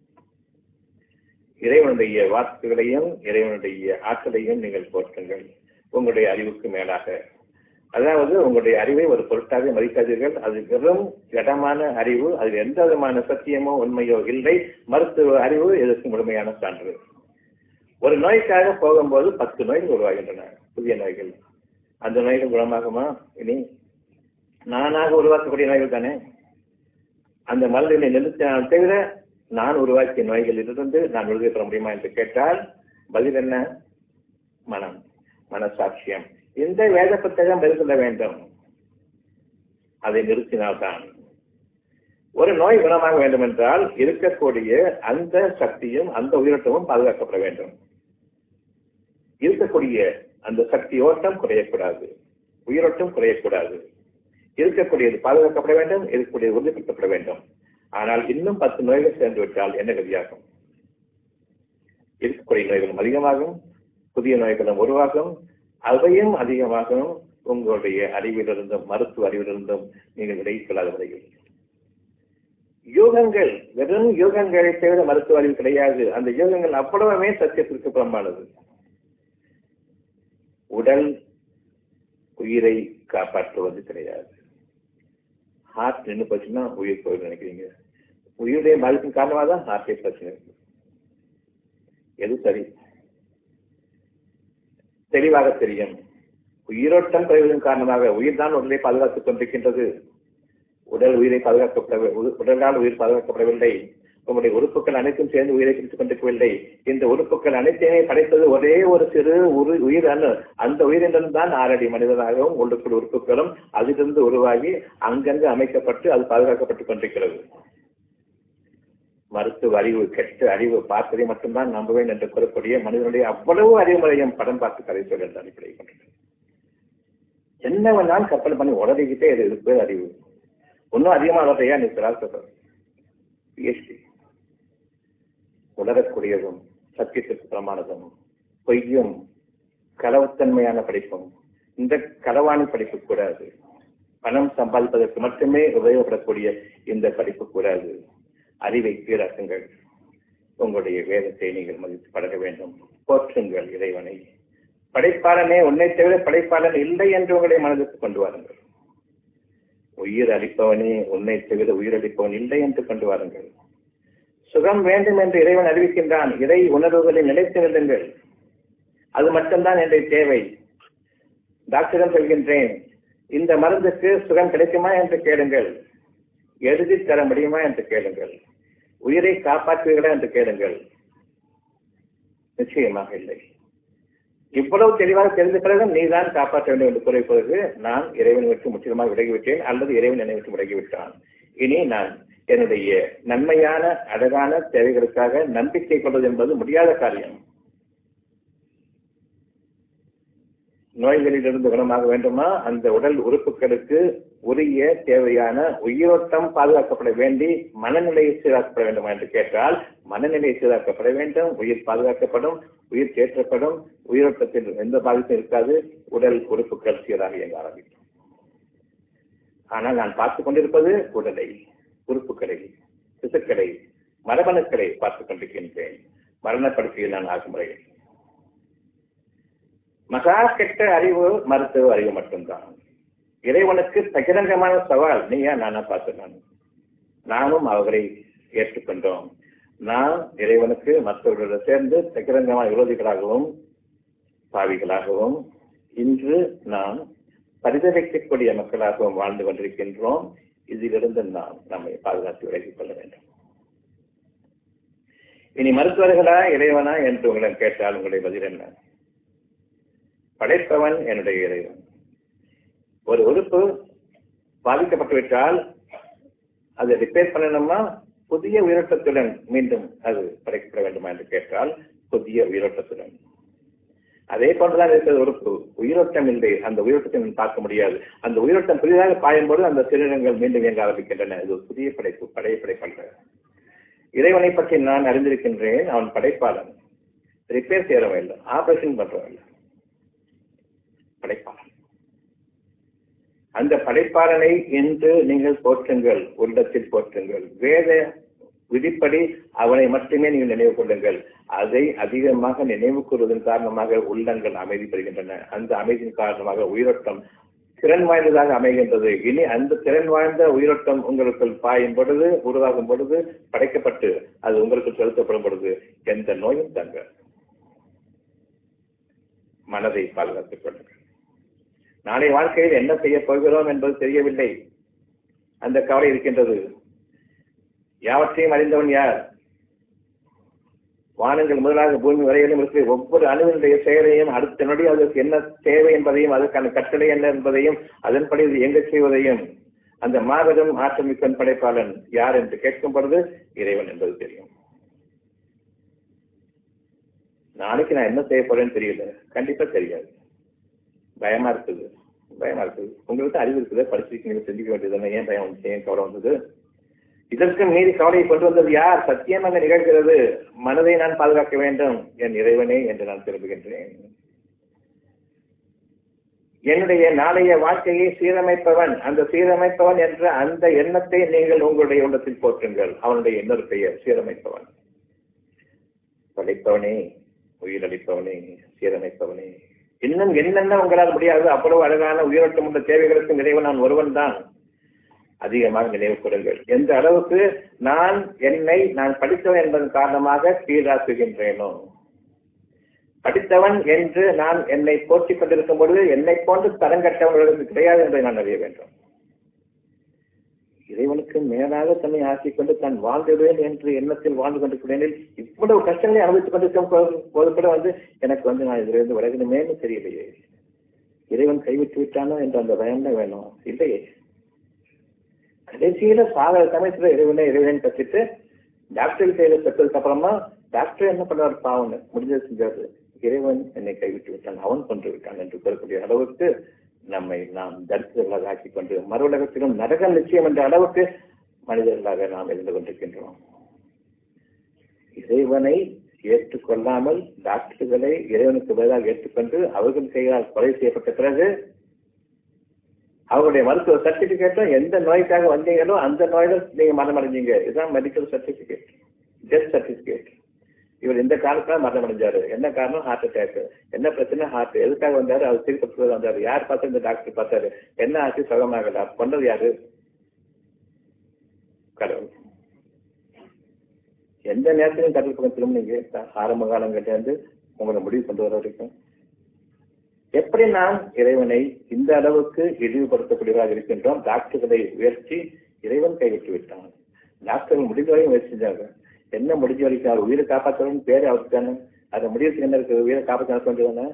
இறைவனுடைய வாக்குகளையும் இறைவனுடைய ஆற்றலையும் நீங்கள் போற்றுங்கள் உங்களுடைய அறிவுக்கு மேலாக அதாவது உங்களுடைய அறிவை ஒரு பொருட்டாக மதிக்காதீர்கள் அது வெறும் இடமான அறிவு அதில் எந்த விதமான சத்தியமோ உண்மையோ இல்லை மருத்துவ அறிவு இதற்கு முழுமையான சான்று ஒரு நோய்க்காக போகும்போது பத்து நோய்கள் உருவாகின்றன புதிய நோய்கள் அந்த நோய்கள் குணமாகுமா இனி நானாக உருவாக்கக்கூடிய நோய்கள் தானே அந்த மருந்துகளை நிறுத்தினால் தவிர நான் உருவாக்கிய நோய்களிலிருந்து நான் விடுதலை பெற முடியுமா என்று கேட்டால் பதில் என்ன மனம் மனசாட்சியம் இந்த வேத புத்தகம் பதில் சொல்ல வேண்டும் அதை நிறுத்தினால்தான் ஒரு நோய் குணமாக வேண்டும் என்றால் இருக்கக்கூடிய அந்த சக்தியும் அந்த உயிரோட்டமும் பாதுகாக்கப்பட வேண்டும் இருக்கக்கூடிய அந்த சக்தி ஓட்டம் குறையக்கூடாது உயிரோட்டம் குறையக்கூடாது இருக்கக்கூடியது பாதுகாக்கப்பட வேண்டும் இருக்கக்கூடியது உறுதிப்படுத்தப்பட வேண்டும் ஆனால் இன்னும் பத்து நோய்கள் சேர்ந்து விட்டால் என்ன கதியாகும் இருக்கக்கூடிய நோய்களும் அதிகமாகும் புதிய நோய்களும் உருவாகும் அவையும் அதிகமாகும் உங்களுடைய அறிவிலிருந்தும் மருத்துவ அறிவிலிருந்தும் நீங்கள் விலகிக் கொள்ளாத முறையில் யோகங்கள் வெறும் யோகங்களை தவிர மருத்துவ அறிவு கிடையாது அந்த யோகங்கள் அவ்வளவுமே சத்தியத்திற்கு புறம்பானது உடல் உயிரை காப்பாற்றுவது கிடையாது ஹார்ட் நின்று போச்சுன்னா உயிர் போயிடும் நினைக்கிறீங்க உயிருடைய பாதிப்பின் காரணமாக தான் ஹார்ட்டே பிரச்சனை இருக்கு எது சரி தெளிவாக தெரியும் உயிரோட்டம் குறைவதன் காரணமாக உயிர் தான் உடலை பாதுகாத்துக் கொண்டிருக்கின்றது உடல் உயிரை பாதுகாக்கப்பட உடலால் உயிர் பாதுகாக்கப்படவில்லை உங்களுடைய உறுப்புகள் அனைத்தும் சேர்ந்து உயிரை பிடித்துக் கொண்டிருக்கவில்லை இந்த உறுப்புகள் அனைத்தையுமே படைத்தது ஒரே ஒரு சிறு ஒரு உயிர் அணு அந்த உயிரிலிருந்து தான் ஆறடி மனிதனாகவும் உள்ளுக்குள் உறுப்புகளும் அதிலிருந்து உருவாகி அங்கங்கு அமைக்கப்பட்டு அது பாதுகாக்கப்பட்டுக் கொண்டிருக்கிறது மருத்துவ அறிவு கெட்ட அறிவு பார்த்ததை மட்டும்தான் நம்புவேன் என்று கூறக்கூடிய மனிதனுடைய அவ்வளவு அறிவுமுறையும் படம் பார்த்து கதை சொல்ல என்ற அடிப்படை கொண்டது என்ன வேணாலும் கப்பல் பண்ணி உடறிக்கிட்டே இது இருப்பது அறிவு இன்னும் அதிகமாக வளர்றையா நீ பிரார்த்தம் பிஎச்டி உணரக்கூடியதும் சத்தியத்திற்கு பிரமானதும் பொய்யும் களவுத்தன்மையான படிப்பும் இந்த களவாணி படிப்பு கூடாது பணம் சம்பாதிப்பதற்கு மட்டுமே உபயோகப்படக்கூடிய இந்த படிப்பு கூடாது அறிவை சீராக்குங்கள் உங்களுடைய வேதத்தை நீங்கள் மதித்து பழக வேண்டும் போற்றுங்கள் இறைவனை படைப்பாளனே உன்னை தவிர படைப்பாளன் இல்லை என்று உங்களை மனதிற்கு கொண்டு வாருங்கள் உயிர் அளிப்பவனே உன்னை தவிர உயிரளிப்பவன் இல்லை என்று கொண்டு வாருங்கள் சுகம் வேண்டும் என்று இறைவன் அறிவிக்கின்றான் இறை உணர்வுகளை நிலைத்து நில்லுங்கள் அது மட்டும்தான் என்னுடைய தேவை டாக்டரிடம் சொல்கின்றேன் இந்த மருந்துக்கு சுகம் கிடைக்குமா என்று கேளுங்கள் எழுதி தர முடியுமா என்று கேளுங்கள் உயிரை காப்பாற்றுவீர்களா என்று கேளுங்கள் நிச்சயமாக இல்லை இவ்வளவு தெளிவாக தெரிந்த பிறகு நீதான் காப்பாற்ற வேண்டும் என்று கூறிய பிறகு நான் இறைவனை விட்டு முற்றிலுமாக விலகிவிட்டேன் அல்லது இறைவன் என்னை விட்டு விலகிவிட்டான் இனி நான் என்னுடைய நன்மையான அழகான தேவைகளுக்காக நம்பிக்கை கொள்வது என்பது முடியாத காரியம் நோய்களிலிருந்து குணமாக வேண்டுமா அந்த உடல் உறுப்புகளுக்கு உரிய தேவையான உயிரோட்டம் பாதுகாக்கப்பட வேண்டி மனநிலை சீராக்கப்பட வேண்டுமா என்று கேட்டால் மனநிலை சீராக்கப்பட வேண்டும் உயிர் பாதுகாக்கப்படும் உயிர் தேற்றப்படும் உயிரோட்டத்தில் எந்த பாதிப்பும் இருக்காது உடல் உறுப்புகள் சீராக இயங்க ஆரம்பிக்கும் ஆனால் நான் பார்த்துக் கொண்டிருப்பது உடலை உறுப்புகளை திசுக்களை மரபணுக்களை பார்த்துக் கொண்டிருக்கின்றேன் மரணப்படுத்திய நான் ஆகும் முறையில் மகா கெட்ட அறிவு மருத்துவ அறிவு மட்டும்தான் இறைவனுக்கு பகிரங்கமான சவால் நீயா நானா பார்த்து நான் நானும் அவரை ஏற்றுக்கொண்டோம் நான் இறைவனுக்கு மற்றவர்களோடு சேர்ந்து பகிரங்கமான விரோதிகளாகவும் பாவிகளாகவும் இன்று நாம் பரிதவிக்கக்கூடிய மக்களாகவும் வாழ்ந்து கொண்டிருக்கின்றோம் இதிலிருந்து நாம் நம்மை பாதுகாத்து விலகிக் கொள்ள வேண்டும் இனி மருத்துவர்களா இறைவனா என்று உங்களிடம் கேட்டால் உங்களுடைய பதில் என்ன படைப்பவன் என்னுடைய இறைவன் ஒரு உறுப்பு பாதிக்கப்பட்டுவிட்டால் அதை ரிப்பேர் பண்ணணுமா புதிய உயிரோட்டத்துடன் மீண்டும் அது படைக்கப்பட வேண்டுமா என்று கேட்டால் புதிய உயிரோட்டத்துடன் அதே போன்றுதான் இருக்கிறது உறுப்பு உயிரோட்டம் இல்லை அந்த உயிரோட்டத்தை நாம் பார்க்க முடியாது அந்த உயிரோட்டம் புதிதாக பாயும்போது அந்த சிறுநங்கள் மீண்டும் இயங்க ஆரம்பிக்கின்றன இது ஒரு புதிய படைப்பு படைய படைப்பல்ல இறைவனை பற்றி நான் அறிந்திருக்கின்றேன் அவன் படைப்பாளன் ரிப்பேர் செய்யறவன் இல்லை ஆபரேஷன் பண்றவன் இல்லை படைப்பாளன் அந்த படைப்பாளனை என்று நீங்கள் போற்றுங்கள் உள்ளத்தில் போற்றுங்கள் வேத விதிப்படி அவனை மட்டுமே நீங்கள் நினைவு கொள்ளுங்கள் அதை அதிகமாக நினைவு கூறுவதன் காரணமாக உள்ளங்கள் அமைதி பெறுகின்றன அந்த அமைதியின் காரணமாக உயிரோட்டம் திறன் வாய்ந்ததாக அமைகின்றது இனி அந்த திறன் வாய்ந்த உயிரோட்டம் உங்களுக்குள் பாயும் பொழுது உருவாகும் பொழுது படைக்கப்பட்டு அது உங்களுக்கு செலுத்தப்படும் பொழுது எந்த நோயும் தங்க மனதை பாதுகாத்துக் கொள்ளுங்கள் நாளை வாழ்க்கையில் என்ன செய்ய போகிறோம் என்பது தெரியவில்லை அந்த கவலை இருக்கின்றது யாவற்றையும் அறிந்தவன் யார் வானங்கள் முதலாக பூமி வரையிலும் இருக்கிற ஒவ்வொரு அணுவினுடைய செயலையும் அடுத்த நொடி அதற்கு என்ன தேவை என்பதையும் அதற்கான கட்டளை என்ன என்பதையும் அதன்படி இது இயங்கச் செய்வதையும் அந்த மாபெரும் ஆற்றல் மிக்க படைப்பாளன் யார் என்று கேட்கும் பொழுது இறைவன் என்பது தெரியும் நாளைக்கு நான் என்ன செய்ய போறேன்னு தெரியல கண்டிப்பா தெரியாது பயமா இருக்குது பயமா இருக்குது உங்களுக்கு அறிவு இருக்குது படிச்சிருக்கீங்க செஞ்சுக்க வேண்டியது ஏன் பயம் வந்து ஏன் கவலை வந்தது இதற்கு மீறி கவலையை கொண்டு வந்தது யார் சத்தியம் அங்கு நிகழ்கிறது மனதை நான் பாதுகாக்க வேண்டும் என் இறைவனே என்று நான் திரும்புகின்றேன் என்னுடைய நாளைய வாழ்க்கையை சீரமைப்பவன் அந்த சீரமைப்பவன் என்ற அந்த எண்ணத்தை நீங்கள் உங்களுடைய உள்ளத்தில் போற்றுங்கள் அவனுடைய இன்னொரு பெயர் சீரமைப்பவன் படைப்பவனே உயிரளிப்பவனே சீரமைப்பவனே இன்னும் என்னென்ன உங்களால் முடியாது அவ்வளவு அழகான உயிரோட்டம் உள்ள தேவைகளுக்கு இறைவன் நான் ஒருவன் தான் அதிகமாக நினைவு கூறுங்கள் எந்த அளவுக்கு நான் என்னை நான் படித்தவன் என்பதன் காரணமாக கீழாக்குகின்றேனோ படித்தவன் என்று நான் என்னை போற்றிக் கொண்டிருக்கும் பொழுது என்னை போன்று தரங்கட்டவர்களுக்கு கிடையாது என்பதை நான் அறிய வேண்டும் இறைவனுக்கு மேலாக தன்னை ஆக்கிக் கொண்டு தான் வாழ்ந்துடுவேன் என்று எண்ணத்தில் வாழ்ந்து கொண்டிருக்கிறேன் இவ்வளவு கஷ்டங்களை அனுபவித்துக் கொண்டிருக்கும் போது கூட வந்து எனக்கு வந்து நான் இதிலிருந்து விலகணுமேன்னு தெரியலையே இறைவன் கைவிட்டு விட்டானோ என்று அந்த பயம் தான் வேணும் இல்லையே கடைசியில சாகர சமயத்துல இறைவனை இறைவன் கத்திட்டு டாக்டர் கையில பெற்றதுக்கு அப்புறமா டாக்டர் என்ன பண்ணார் பாவம் முடிஞ்சது செஞ்சாரு இறைவன் என்னை கைவிட்டு விட்டான் அவன் கொண்டு விட்டான் என்று கூறக்கூடிய அளவுக்கு நம்மை நாம் தரிசனங்களாக ஆக்கிக் கொண்டு மறு உலகத்திலும் நரகம் நிச்சயம் என்ற அளவுக்கு மனிதர்களாக நாம் இருந்து கொண்டிருக்கின்றோம் இறைவனை ஏற்றுக்கொள்ளாமல் டாக்டர்களை இறைவனுக்கு பதிலாக ஏற்றுக்கொண்டு அவர்கள் கையால் கொலை செய்யப்பட்ட பிறகு அவருடைய மருத்துவ சர்டிபிகேட்டும் எந்த நோய்க்காக வந்தீங்களோ அந்த நோயில நீங்க மரணம் அடைஞ்சீங்க இதுதான் மெடிக்கல் சர்டிபிகேட் டெத் சர்டிபிகேட் இவர் இந்த காலத்துல மரணம் அடைஞ்சாரு என்ன காரணம் ஹார்ட் அட்டாக் என்ன பிரச்சனை ஹார்ட் எதுக்காக வந்தாரு அவர் திருப்பி வந்தாரு யார் பார்த்து இந்த டாக்டர் பார்த்தாரு என்ன ஆச்சு சுகமாகல கொண்டது யாரு கடவுள் எந்த நேரத்திலும் கடல் பக்கம் திரும்பினீங்க ஆரம்ப காலங்கள்ல இருந்து உங்களை முடிவு கொண்டு வர வரைக்கும் எப்படி நாம் இறைவனை இந்த அளவுக்கு இழிவுபடுத்தக்கூடியவராக இருக்கின்றோம் டாக்டர்களை உயர்த்தி இறைவன் கைவிட்டு விட்டான் டாக்டர்கள் முடிஞ்ச வரையும் முயற்சி செஞ்சாங்க என்ன முடிஞ்ச வரைக்கும் அவர் உயிரை காப்பாற்றணும்னு பேரு அவருக்கு தானே அதை முடிவுக்கு என்ன இருக்கு உயிரை காப்பாற்ற வேண்டியதானே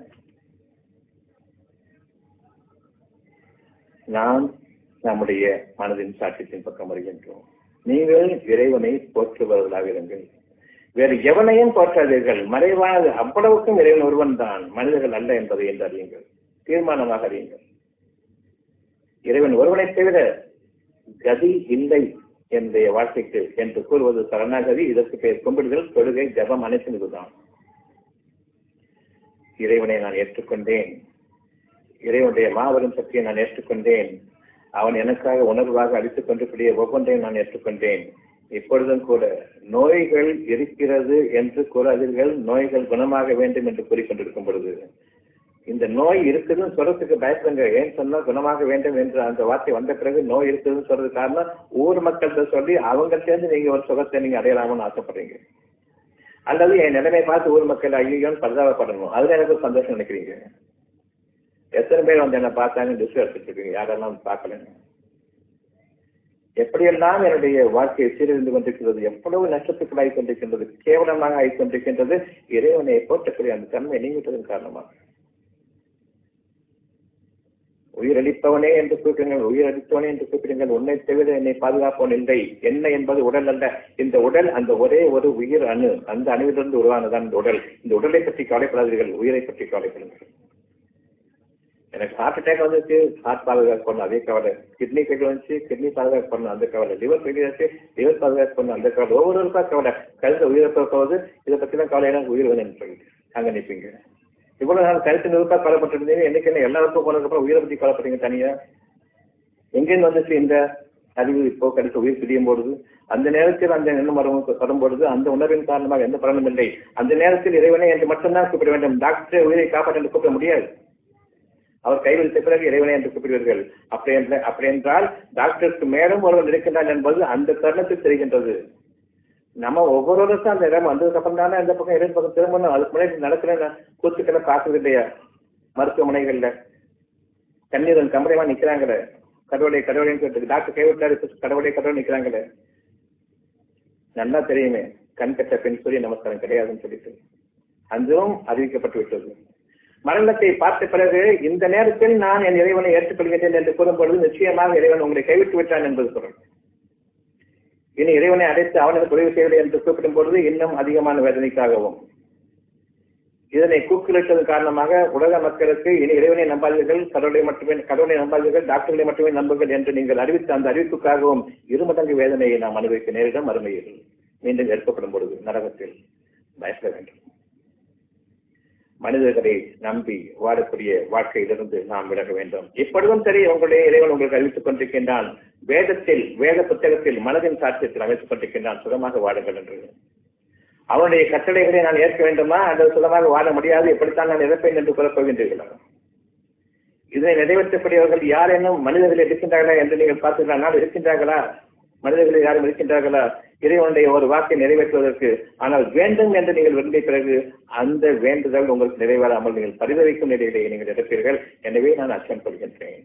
நாம் நம்முடைய மனதின் சாட்சியத்தின் பக்கம் வருகின்றோம் நீங்கள் இறைவனை போற்றுபவர்களாக இருங்கள் வேறு எவனையும் போற்றாதீர்கள் மறைவானது அவ்வளவுக்கும் இறைவன் ஒருவன் தான் மனிதர்கள் அல்ல என்பதை என்று அறியுங்கள் தீர்மானமாக அறியுங்கள் இறைவன் ஒருவனை தவிர கதி இல்லை என்னுடைய வாழ்க்கைக்கு என்று கூறுவது சரணாகதி இதற்கு பெயர் கும்பிடுதல் தொழுகை ஜபம் அனைத்தும் இதுதான் இறைவனை நான் ஏற்றுக்கொண்டேன் இறைவனுடைய மாபெரும் சக்தியை நான் ஏற்றுக்கொண்டேன் அவன் எனக்காக உணர்வாக அளித்துக் கொண்டிருக்கூடிய ஒவ்வொன்றையும் நான் ஏற்றுக்கொண்டேன் இப்பொழுதும் கூட நோய்கள் இருக்கிறது என்று கூறாதீர்கள் நோய்கள் குணமாக வேண்டும் என்று கூறிக்கொண்டிருக்கும் பொழுது இந்த நோய் இருக்குதுன்னு சொல்றதுக்கு பயப்படுங்க ஏன் சொன்னா குணமாக வேண்டும் என்று அந்த வார்த்தை வந்த பிறகு நோய் இருக்குதுன்னு சொல்றது காரணம் ஊர் மக்கள்கிட்ட சொல்லி அவங்க சேர்ந்து நீங்க ஒரு சுகத்தை நீங்க அடையலாம்னு ஆசைப்படுறீங்க அல்லது என் நிலைமை பார்த்து ஊர் மக்கள் ஐயோன்னு பரிதாபப்படணும் அதுல எனக்கு சந்தோஷம் நினைக்கிறீங்க எத்தனை பேர் வந்து என்ன பார்த்தாங்க டிஸ் எடுத்துட்டு இருக்கீங்க யாரெல்லாம் பார்க்கலங்க எப்படியெல்லாம் என்னுடைய வாழ்க்கையை சீரழிந்து கொண்டிருக்கிறது எவ்வளவு நஷ்டத்துக்குள்ளாகி கொண்டிருக்கின்றது கேவலமாக ஆகிக் கொண்டிருக்கின்றது இறைவனை போற்றக்கூடிய அந்த தன்மை நீங்கிட்டதன் காரணமாக உயிரளிப்பவனே என்று கூப்பிடுங்கள் உயிரளித்தவனே என்று கூப்பிடுங்கள் உன்னை தவிர என்னை பாதுகாப்பவன் இல்லை என்ன என்பது உடல் அல்ல இந்த உடல் அந்த ஒரே ஒரு உயிர் அணு அந்த அணுவிலிருந்து உருவானதான் இந்த உடல் இந்த உடலை பற்றி கவலைப்படாதீர்கள் உயிரை பற்றி கவலைப்படுங்கள் எனக்கு ஹார்ட் அட்டாக் வந்துச்சு ஹார்ட் பாதுகாப்பு பண்ணணும் அதே கவலை கிட்னி ஃபெயிலியர் வந்துச்சு கிட்னி பாதுகாப்பு பண்ணணும் அந்த கவலை லிவர் ஃபெயிலியர் ஆச்சு லிவர் பாதுகாப்பு பண்ணணும் அந்த கவலை ஒவ்வொருவருக்கா கவலை கழுத உயிரை போகுது இதை பற்றிலாம் கவலை எனக்கு உயிர் வேணும்னு சொல்லிட்டு அங்க நிற்பீங்க இவ்வளவு நாள் கருத்து நிறுத்தா கவலைப்பட்டிருந்தீங்க என்னைக்கு என்ன எல்லாருக்கும் போனதுக்கப்புறம் உயிரை பற்றி கவலைப்படுறீங்க தனியா எங்கேருந்து வந்துச்சு இந்த அறிவு இப்போ கடிக்க உயிர் பிரியும் பொழுது அந்த நேரத்தில் அந்த எண்ணம் வரும் வரும்பொழுது அந்த உணர்வின் காரணமாக எந்த பலனும் இல்லை அந்த நேரத்தில் இறைவனை என்று மட்டும்தான் கூப்பிட வேண்டும் டாக்டர் உயிரை காப்பாற்ற என்று கூப்பிட முடியாது அவர் கைவிழித்த பிறகு இறைவனை என்று கூப்பிடுவீர்கள் அப்படி என்ற அப்படி என்றால் டாக்டருக்கு மேலும் ஒருவர் இருக்கின்றார் என்பது அந்த தருணத்தில் தெரிகின்றது நம்ம ஒவ்வொருவருக்கும் அந்த இடம் வந்ததுக்கு அப்புறம் தானே அந்த பக்கம் இடது பக்கம் திரும்பணும் அதுக்கு முன்னாடி நடக்கிற கூத்துக்களை பார்க்கறது இல்லையா மருத்துவமனைகள்ல கண்ணீரன் கம்பளைமா நிக்கிறாங்களே கடவுளை கடவுளைன்னு சொல்லிட்டு டாக்டர் கைவிட்டாரு கடவுளை கடவுள் நிக்கிறாங்களே நல்லா தெரியுமே கண் கட்ட பெண் சூரிய நமஸ்காரம் கிடையாதுன்னு சொல்லிட்டு அதுவும் அறிவிக்கப்பட்டு விட்டது மரணத்தை பார்த்த பிறகு இந்த நேரத்தில் நான் என் இறைவனை ஏற்றுக்கொள்கிறேன் என்று கூறும்பொழுது நிச்சயமாக இறைவன் உங்களை கைவிட்டு விட்டான் என்பது பொருள் இனி இறைவனை அடைத்து அவனுக்கு உதவி செய்யவில்லை என்று கூப்பிடும் பொழுது இன்னும் அதிகமான வேதனைக்காகவும் இதனை கூக்குலிட்டதன் காரணமாக உலக மக்களுக்கு இனி இறைவனை நம்பாதீர்கள் கடவுளை மட்டுமே கடவுளை நம்பாதீர்கள் டாக்டர்களை மட்டுமே நம்புங்கள் என்று நீங்கள் அறிவித்த அந்த அறிவிப்புக்காகவும் இருமடங்கு வேதனையை நாம் அனுபவிக்க நேரிடம் அருமையில் மீண்டும் எடுக்கப்படும் பொழுது நரகத்தில் பயப்பட வேண்டும் மனிதர்களை நம்பி வாழக்கூடிய வாழ்க்கையிலிருந்து நாம் விலக வேண்டும் இப்பொழுதும் சரி உங்களுடைய இறைவன் உங்களுக்கு அறிவித்துக் கொண்டிருக்கின்றான் வேதத்தில் வேத புத்தகத்தில் மனதின் சாட்சியத்தில் அமைத்துக் கொண்டிருக்கின்றான் சுகமாக வாடுங்கள் என்று அவனுடைய கட்டளைகளை நான் ஏற்க வேண்டுமா அல்லது சுகமாக வாழ முடியாது எப்படித்தான் நான் இறப்பேன் என்று கூறப்போகின்றீர்களா இதனை நிறைவேற்றக்கூடியவர்கள் யாரேனும் மனிதர்கள் இருக்கின்றார்களா என்று நீங்கள் பார்த்தீர்களானால் இருக்கின்றார்களா மனிதர்கள் யாரும் இருக்கின்றார்களா இறைவனுடைய ஒரு வாக்கை நிறைவேற்றுவதற்கு ஆனால் வேண்டும் என்று நீங்கள் விரும்பிய பிறகு அந்த வேண்டுதல் உங்களுக்கு நிறைவேறாமல் நீங்கள் பரிதவிக்கும் நிலையிலே நீங்கள் இருப்பீர்கள் எனவே நான் அச்சம் கொள்கின்றேன்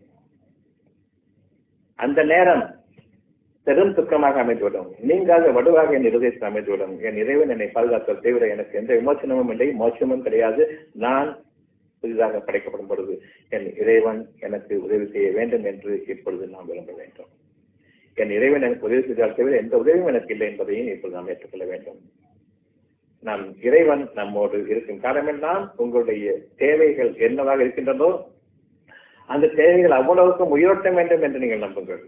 அந்த நேரம் பெரும் துக்கமாக அமைந்துவிடும் நீங்காத வடுவாக என் இருதயத்தில் அமைந்துவிடும் என் இறைவன் என்னை பாதுகாத்தல் தவிர எனக்கு எந்த விமோசனமும் இல்லை மோசமும் கிடையாது நான் புதிதாக படைக்கப்படும் பொழுது என் இறைவன் எனக்கு உதவி செய்ய வேண்டும் என்று இப்பொழுது நாம் விரும்ப வேண்டும் என் இறைவன் எனக்கு உதவி செய்தால் தவிர எந்த உதவியும் எனக்கு இல்லை என்பதையும் இப்பொழுது நாம் ஏற்றுக்கொள்ள வேண்டும் நம் இறைவன் நம்மோடு இருக்கும் காலமெல்லாம் உங்களுடைய தேவைகள் என்னவாக இருக்கின்றனோ அந்த தேவைகள் அவ்வளவுக்கும் உயிரோட்டம் வேண்டும் என்று நீங்கள் நம்புங்கள்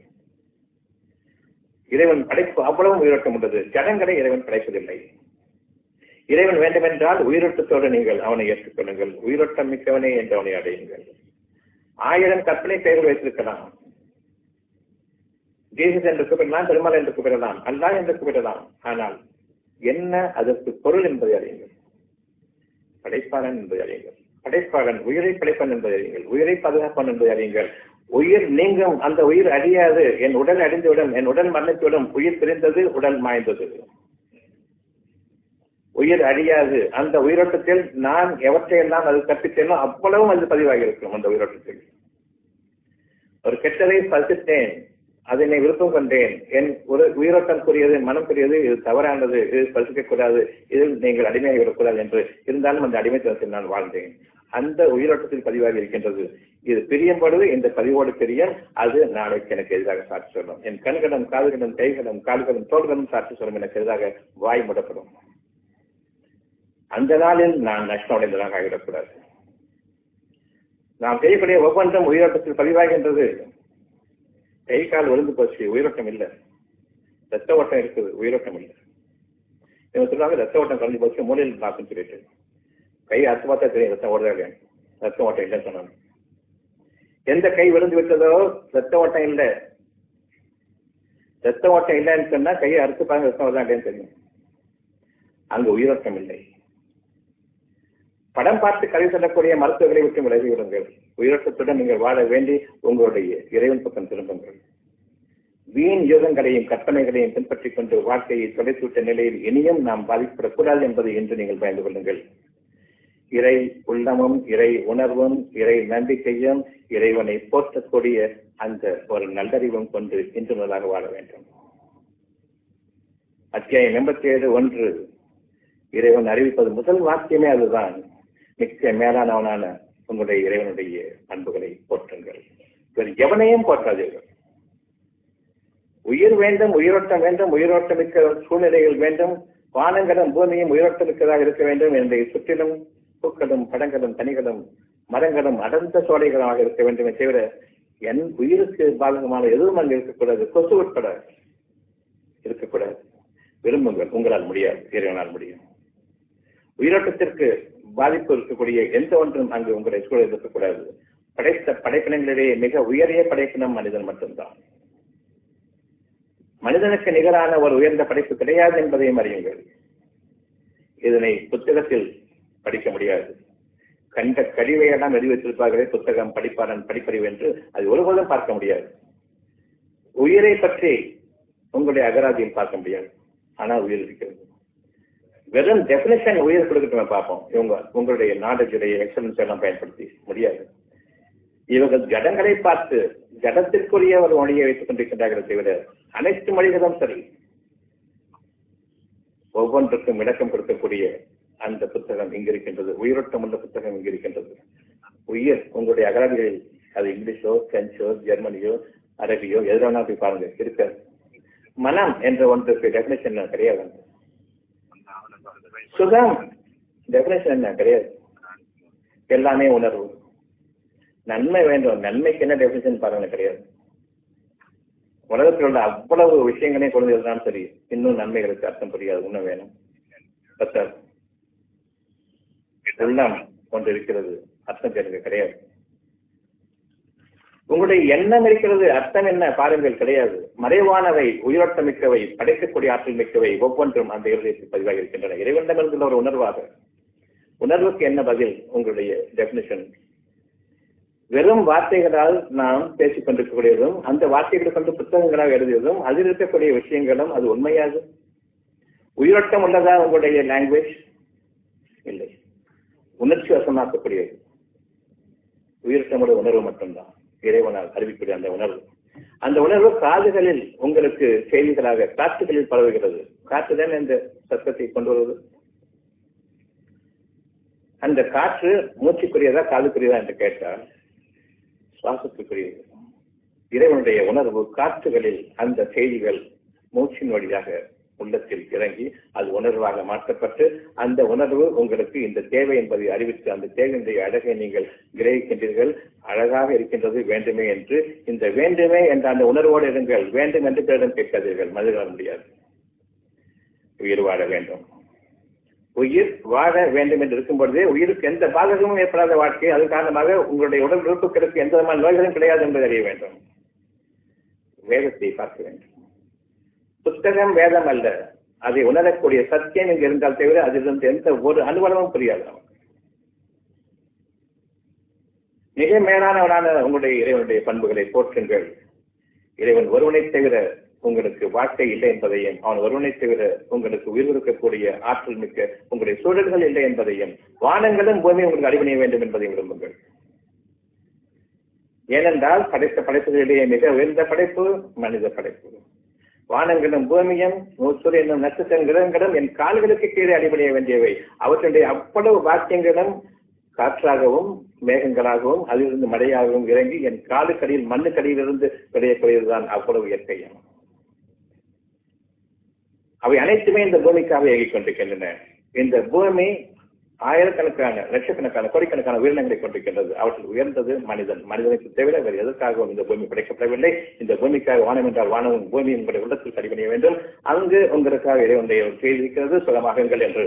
இறைவன் படைப்பு அவ்வளவும் உயிரோட்டம் உள்ளது ஜடங்களை இறைவன் படைப்பதில்லை இறைவன் வேண்டுமென்றால் உயிரோட்டத்தோடு நீங்கள் அவனை ஏற்றுக்கொள்ளுங்கள் உயிரோட்டம் மிக்கவனே என்று அவனை அடையுங்கள் ஆயிரம் கற்பனை பெயர்கள் வைத்திருக்கலாம் ஜீசஸ் என்று கூப்பிடலாம் பெருமாள் என்று கூப்பிடலாம் அல்லா என்று கூப்பிடலாம் ஆனால் என்ன அதற்கு பொருள் என்பதை அறியுங்கள் படைப்பாளன் என்பதை அறியுங்கள் படைப்பாளன் உயிரை படைப்பான் என்பதை அறியுங்கள் உயிரை பாதுகாப்பான் என்பதை அறியுங்கள் உயிர் நீங்கும் அந்த உயிர் அழியாது என் உடல் அழிந்துவிடும் என் உடல் மரணித்துவிடும் உயிர் பிரிந்தது உடல் மாய்ந்தது உயிர் அழியாது அந்த உயிரோட்டத்தில் நான் எவற்றையெல்லாம் அது கற்பித்தேனோ அவ்வளவும் அது பதிவாகி இருக்கும் அந்த உயிரோட்டத்தில் ஒரு கெட்டதை பசித்தேன் அதனை விருப்பம் கொண்டேன் என் ஒரு உயிரோட்டம் கூறியது மனம் கூறியது இது தவறானது இது பசிக்க கூடாது இதில் நீங்கள் அடிமையாகி விடக்கூடாது என்று இருந்தாலும் அந்த அடிமைத்தனத்தில் நான் வாழ்ந்தேன் அந்த உயிரோட்டத்தில் பதிவாகி இருக்கின்றது இது பிரியும் பொழுது இந்த பதிவோடு பிரியம் அது நாளைக்கு எனக்கு எதிராக சாட்சி சொல்லும் என் கண்களும் காதுகளும் கைகளும் கால்களும் தோள்களும் சாட்சி சொல்லும் எனக்கு எதிராக வாய் முடப்படும் அந்த நாளில் நான் நஷ்டம் அடைந்ததாக ஆகிவிடக்கூடாது நாம் செய்யக்கூடிய ஒவ்வொன்றும் உயிரோட்டத்தில் பதிவாகின்றது கை கால் விழுந்து போச்சு உயிரோட்டம் இல்லை ரத்த ஓட்டம் இருக்குது உயிரோட்டம் இல்லை இவங்க சொல்லுவாங்க ரத்த ஓட்டம் குறைஞ்சு போச்சு மூலையில் பார்க்குன்னு சொல்லிட்டு கை அத்து பார்த்தா தெரியும் ரத்தம் ஓடுதா இல்லையா ரத்த ஓட்டம் இல்லைன்னு சொன்னாங்க எந்த கை விழுந்து விட்டதோ ரத்த ஓட்டம் இல்லை ரத்த ஓட்டம் இல்லைன்னு சொன்னா கையை அறுத்து பாருங்க ரத்தம் வருதா இல்லைன்னு தெரியும் அங்கு உயிரோட்டம் இல்லை படம் பார்த்து கதை சொல்லக்கூடிய மருத்துவர்களை விட்டு விலகி விடுங்கள் உயிரோட்டத்துடன் நீங்கள் வாழ வேண்டி உங்களுடைய இறைவன் பக்கம் திரும்புங்கள் வீண் யோகங்களையும் கற்பனைகளையும் பின்பற்றிக் கொண்டு வாழ்க்கையை தொலைத்துவிட்ட நிலையில் இனியும் நாம் பாதிக்கப்படக்கூடாது என்பதை என்று நீங்கள் பயந்து கொள்ளுங்கள் இறை உள்ளமும் இறை உணர்வும் இறை நம்பிக்கையும் இறைவனை போற்றக்கூடிய அந்த ஒரு நல்லறிவும் கொண்டு இன்று முதலாக வாழ வேண்டும் அத்தியாயம் எண்பத்தி ஏழு ஒன்று இறைவன் அறிவிப்பது முதல் வாக்கியமே அதுதான் மிக்க மேலானவனான உங்களுடைய இறைவனுடைய பண்புகளை போற்றுங்கள் வேறு எவனையும் போற்றாதீர்கள் உயிர் வேண்டும் உயிரோட்டம் வேண்டும் உயிரோட்டமிக்க சூழ்நிலைகள் வேண்டும் வானங்களும் பூமியும் உயிரோட்டமிக்கதாக இருக்க வேண்டும் என்னுடைய சுற்றிலும் பூக்களும் படங்களும் கனிகளும் மரங்களும் அடர்ந்த சோலைகளாக இருக்க வேண்டுமே தவிர என் உயிருக்கு பாதகமான எதுவும் அங்கு இருக்கக்கூடாது கொசு உட்பட இருக்கக்கூடாது விரும்புங்கள் உங்களால் முடியாது இறைவனால் முடியும் உயிரோட்டத்திற்கு பாதிப்பு இருக்கக்கூடிய எந்த ஒன்றும் அங்கு உங்களை சூழல் இருக்கக்கூடாது படைத்த படைப்பினங்களிடையே மிக உயரிய படைப்பினம் மனிதன் மட்டும்தான் மனிதனுக்கு நிகரான ஒரு உயர்ந்த படைப்பு கிடையாது என்பதையும் அறியுங்கள் இதனை புத்தகத்தில் படிக்க முடியாது கண்ட கழிவையெல்லாம் எழுதி வைத்திருப்பார்களே புத்தகம் படிப்பாளன் படிப்பறிவு என்று அது ஒருபோதும் பார்க்க முடியாது உயிரை பற்றி உங்களுடைய அகராதியில் பார்க்க முடியாது ஆனால் உயிர் இருக்கிறது வெறும் டெபினேஷன் உயிர் கொடுக்கட்டும் பார்ப்போம் இவங்க உங்களுடைய நாலேஜுடைய எக்ஸலன்ஸ் எல்லாம் பயன்படுத்தி முடியாது இவர்கள் ஜடங்களை பார்த்து ஜடத்திற்குரிய ஒரு மொழியை வைத்துக் கொண்டிருக்கின்றார்கள் தவிர அனைத்து மொழிகளும் சரி ஒவ்வொன்றுக்கும் விளக்கம் கொடுக்கக்கூடிய அந்த புத்தகம் இங்கு இருக்கின்றது உயிரோட்டம் உள்ள புத்தகம் இங்கு இருக்கின்றது உயிர் உங்களுடைய அகராதிகளில் அது இங்கிலீஷோ பிரெஞ்சோ ஜெர்மனியோ அரபியோ எதுனா போய் பாருங்க இருக்க மனம் என்ற ஒன்றுக்கு டெபினேஷன் கிடையாது சுகம் டெபினேஷன் என்ன கிடையாது எல்லாமே உணர்வு நன்மை வேண்டும் நன்மைக்கு என்ன டெபினேஷன் பாருங்க கிடையாது உலகத்தில் உள்ள அவ்வளவு விஷயங்களையும் கொண்டு இருந்தாலும் சரி இன்னும் நன்மைகளுக்கு அர்த்தம் புரியாது இன்னும் வேணும் பத்தாது உள்ளம் கொண்டு இருக்கிறது அர்த்தம் தெரிஞ்சு கிடையாது உங்களுடைய எண்ணம் இருக்கிறது அர்த்தம் என்ன பாருங்கள் கிடையாது மறைவானவை உயிரோட்டம் மிக்கவை படைக்கக்கூடிய ஆற்றல் மிக்கவை ஒவ்வொன்றும் அந்த இருதயத்தில் பதிவாகி இருக்கின்றன இறைவனிடமிருந்துள்ள ஒரு உணர்வாக உணர்வுக்கு என்ன பதில் உங்களுடைய டெபினிஷன் வெறும் வார்த்தைகளால் நாம் பேசிக் கொண்டிருக்கக்கூடியதும் அந்த வார்த்தைகளை கொண்டு புத்தகங்களாக எழுதியதும் அதில் இருக்கக்கூடிய விஷயங்களும் அது உண்மையாது உயிரோட்டம் உள்ளதா உங்களுடைய லாங்குவேஜ் இல்லை உணர்ச்சி வசமாக்கக்கூடியது உயிரோட்டமுடைய உணர்வு மட்டும்தான் இறைவனால் அறிவிக்கூடிய அந்த உணர்வு அந்த உணர்வு காதுகளில் உங்களுக்கு செய்திகளாக காற்றுகளில் பரவுகிறது காற்றுதான் இந்த சத்தத்தை கொண்டு வருவது அந்த காற்று மூச்சுக்குரியதா காதுக்குரியதா என்று கேட்டால் சுவாசத்துக்குரியது இறைவனுடைய உணர்வு காற்றுகளில் அந்த செய்திகள் மூச்சின் வழியாக உள்ளத்தில் இறங்கி அது உணர்வாக மாற்றப்பட்டு அந்த உணர்வு உங்களுக்கு இந்த தேவை என்பதை அறிவித்து அந்த தேவையினுடைய அழகை நீங்கள் கிரகிக்கின்றீர்கள் அழகாக இருக்கின்றது வேண்டுமே என்று இந்த வேண்டுமே என்ற அந்த உணர்வோடு இருங்கள் வேண்டும் என்று பிறரிடம் கேட்காதீர்கள் மனிதர்கள் முடியாது உயிர் வாழ வேண்டும் உயிர் வாழ வேண்டும் என்று இருக்கும் பொழுதே உயிருக்கு எந்த பாதகமும் ஏற்படாத வாழ்க்கை அது காரணமாக உங்களுடைய உடல் உறுப்புகளுக்கு எந்த விதமான நோய்களும் கிடையாது என்பதை அறிய வேண்டும் வேதத்தை பார்க்க வேண்டும் புத்தகம் வேதம் அல்ல அதை உணரக்கூடிய சத்தியம் இங்கு இருந்தால் தவிர அதிலிருந்து எந்த ஒரு அனுபவமும் புரியாது நமக்கு மிக மேலானவனான உங்களுடைய இறைவனுடைய பண்புகளை போற்றுங்கள் இறைவன் ஒருவனை தவிர உங்களுக்கு வாழ்க்கை இல்லை என்பதையும் அவன் ஒருவனை தவிர உங்களுக்கு உயிர் இருக்கக்கூடிய ஆற்றல் மிக்க உங்களுடைய சூழல்கள் இல்லை என்பதையும் வானங்களும் பூமி உங்களுக்கு அடிபணிய வேண்டும் என்பதையும் விரும்புங்கள் ஏனென்றால் படைத்த படைப்புகளிலேயே மிக உயர்ந்த படைப்பு மனித படைப்பு வானங்களும் பூமியும் சூரியனும் நட்சத்திரம் கிரகங்களும் என் கால்களுக்கு கீழே அடிபடைய வேண்டியவை அவற்றுடைய அவ்வளவு வாக்கியங்களும் காற்றாகவும் மேகங்களாகவும் அதிலிருந்து மழையாகவும் இறங்கி என் காலுக்கடியில் மண்ணுக்கடியிலிருந்து விளையக்கூடியதுதான் அவ்வளவு இயற்கையும் அவை அனைத்துமே இந்த பூமிக்காக இயங்கிக் கொண்டிருக்கின்றன இந்த பூமி ஆயிரக்கணக்கான லட்சக்கணக்கான கோடிக்கணக்கான உயிரினங்களை கொண்டிருக்கின்றது அவற்றில் உயர்ந்தது மனிதன் மனிதனுக்கு தவிர வேறு எதற்காகவும் இந்த பூமி படைக்கப்படவில்லை இந்த பூமிக்காக வானம் என்றால் வானமும் பூமி உங்களுடைய உள்ளத்தில் கடிபணிய வேண்டும் அங்கு உங்களுக்காக இறைவனுடைய செய்தி இருக்கிறது சுகமாகுங்கள் என்று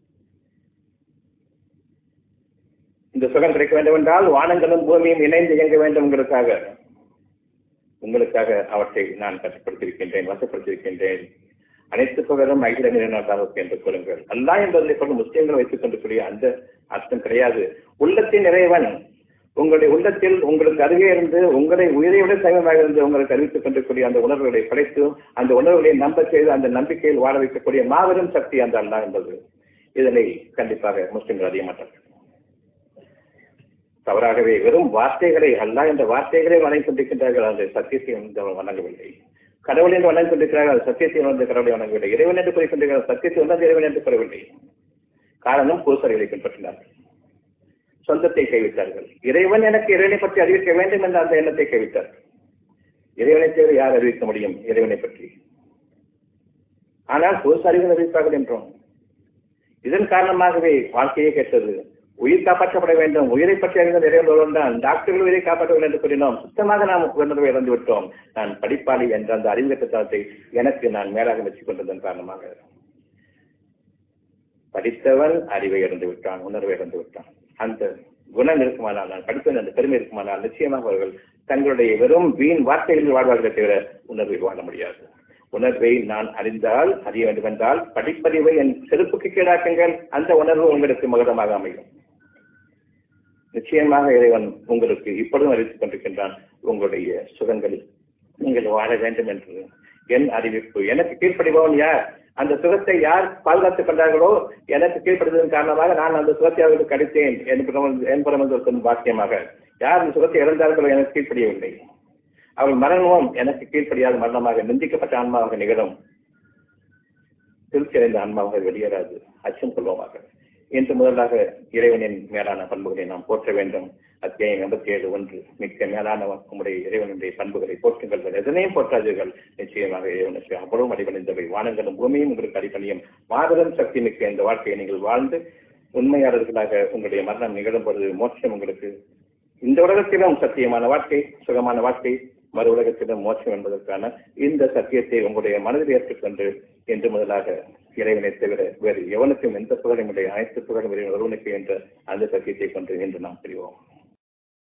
இந்த சுகம் கிடைக்க வேண்டும் என்றால் வானங்களும் பூமியும் இணைந்து இயங்க வேண்டும் உங்களுக்காக உங்களுக்காக அவற்றை நான் கட்டுப்படுத்தியிருக்கின்றேன் வசப்படுத்தியிருக்கின்றேன் அனைத்து புகழும் அகில நிலைநாட்டாக என்று கொள்ளுங்கள் அல்லா என்பதை கொண்டு முஸ்லிம்கள் வைத்துக் கொண்டிருக்கூடிய அந்த அர்த்தம் கிடையாது உள்ளத்தின் இறைவன் உங்களுடைய உள்ளத்தில் உங்களுக்கு அருகே இருந்து உங்களை உயிரை விட சமமாக இருந்து உங்களுக்கு அறிவித்துக் கொண்டிருக்கூடிய அந்த உணர்வுகளை படைத்து அந்த உணர்வுகளை நம்ப செய்து அந்த நம்பிக்கையில் வாழ வைக்கக்கூடிய மாபெரும் சக்தி அந்த அல்லா என்பது இதனை கண்டிப்பாக முஸ்லிம்கள் அறிய மாட்டார்கள் தவறாகவே வெறும் வார்த்தைகளை அல்லா என்ற வார்த்தைகளை வணங்கி கொண்டிருக்கின்றார்கள் அந்த சத்தியத்தை வணங்கவில்லை கடவுள் என்று வணங்கி கொண்டிருக்கிறார்கள் அது சத்தியத்தை உணர்ந்த கடவுளை வணங்கவில்லை இறைவன் என்று கூறிக்கொண்டிருக்கிறார் சத்தியத்தை உணர்ந்த இறைவன் என்று கூறவில்லை காரணம் பூசரிகளை பின்பற்றினார்கள் சொந்தத்தை கைவிட்டார்கள் இறைவன் எனக்கு இறைவனை பற்றி அறிவிக்க வேண்டும் என்ற அந்த எண்ணத்தை கைவிட்டார்கள் இறைவனை தவிர யார் அறிவிக்க முடியும் இறைவனை பற்றி ஆனால் பூசாரிகள் அறிவிப்பார்கள் என்றோம் இதன் காரணமாகவே வாழ்க்கையே கேட்டது உயிர் காப்பாற்றப்பட வேண்டும் உயிரை பற்றி அறிந்த இறைவன் ஒருவன் தான் டாக்டர்கள் உயிரை காப்பாற்ற வேண்டும் என்று கூறினோம் சுத்தமாக நாம் உணர்வை இறந்து விட்டோம் நான் படிப்பாளி என்ற அந்த அறிவு கட்டத்தனத்தை எனக்கு நான் மேலாக வச்சுக் கொண்டதன் காரணமாக படித்தவன் அறிவை இழந்து விட்டான் உணர்வை இழந்து விட்டான் அந்த குணம் இருக்குமானால் நான் படித்தவன் அந்த பெருமை இருக்குமானால் நிச்சயமாக அவர்கள் தங்களுடைய வெறும் வீண் வார்த்தைகளில் வாழ்வார்களே தவிர உணர்வை வாழ முடியாது உணர்வை நான் அறிந்தால் அறிய வேண்டும் என்றால் படிப்பறிவை என் செருப்புக்கு கீழாக்குங்கள் அந்த உணர்வு உங்களுக்கு மகுடமாக அமையும் நிச்சயமாக இறைவன் உங்களுக்கு இப்பொழுதும் அறிவித்துக் கொண்டிருக்கின்றான் உங்களுடைய சுகங்களில் நீங்கள் வாழ வேண்டும் என்று என் அறிவிப்பு எனக்கு கீழ்ப்படிபவன் யார் அந்த சுகத்தை யார் பாதுகாத்துக் கொண்டார்களோ எனக்கு கீழ்ப்படுவதன் காரணமாக நான் அந்த சுகத்தை அவர்களுக்கு அளித்தேன் என்பது பாக்கியமாக யார் அந்த சுகத்தை இழந்தார்களோ எனக்கு கீழ்ப்படியவில்லை அவள் மரணமும் எனக்கு கீழ்ப்படியாத மரணமாக நிந்திக்கப்பட்ட ஆன்மாவாக நிகழும் திருச்சி அடைந்த ஆன்மாவாக வெளியேறாது அச்சம் கொள்வோமாக இன்று முதலாக இறைவனின் மேலான பண்புகளை நாம் போற்ற வேண்டும் அத்தியாயம் எண்பத்தி ஏழு ஒன்று மிக்க மேலான உங்களுடைய இறைவனுடைய பண்புகளை போற்றுங்கள் எதனையும் போற்றாதீர்கள் நிச்சயமாக இறைவனுக்கு அவ்வளவு அடிபணிந்தவை வானங்களும் பூமியும் உங்களுக்கு அடிபணியும் மாபெரும் சக்தி மிக்க இந்த வாழ்க்கையை நீங்கள் வாழ்ந்து உண்மையாளர்களாக உங்களுடைய மரணம் நிகழும் பொழுது மோட்சம் உங்களுக்கு இந்த உலகத்திலும் சத்தியமான வாழ்க்கை சுகமான வாழ்க்கை மறு உலகத்திலும் மோட்சம் என்பதற்கான இந்த சத்தியத்தை உங்களுடைய மனதில் ஏற்றுக்கொண்டு என்று முதலாக இறைவனை தவிர வேறு எவனுக்கும் எந்த புகழும் இல்லை அனைத்து புகழும் ஒருவனுக்கு என்ற அந்த சத்தியத்தை கொண்டு இன்று நாம் பிரிவோம்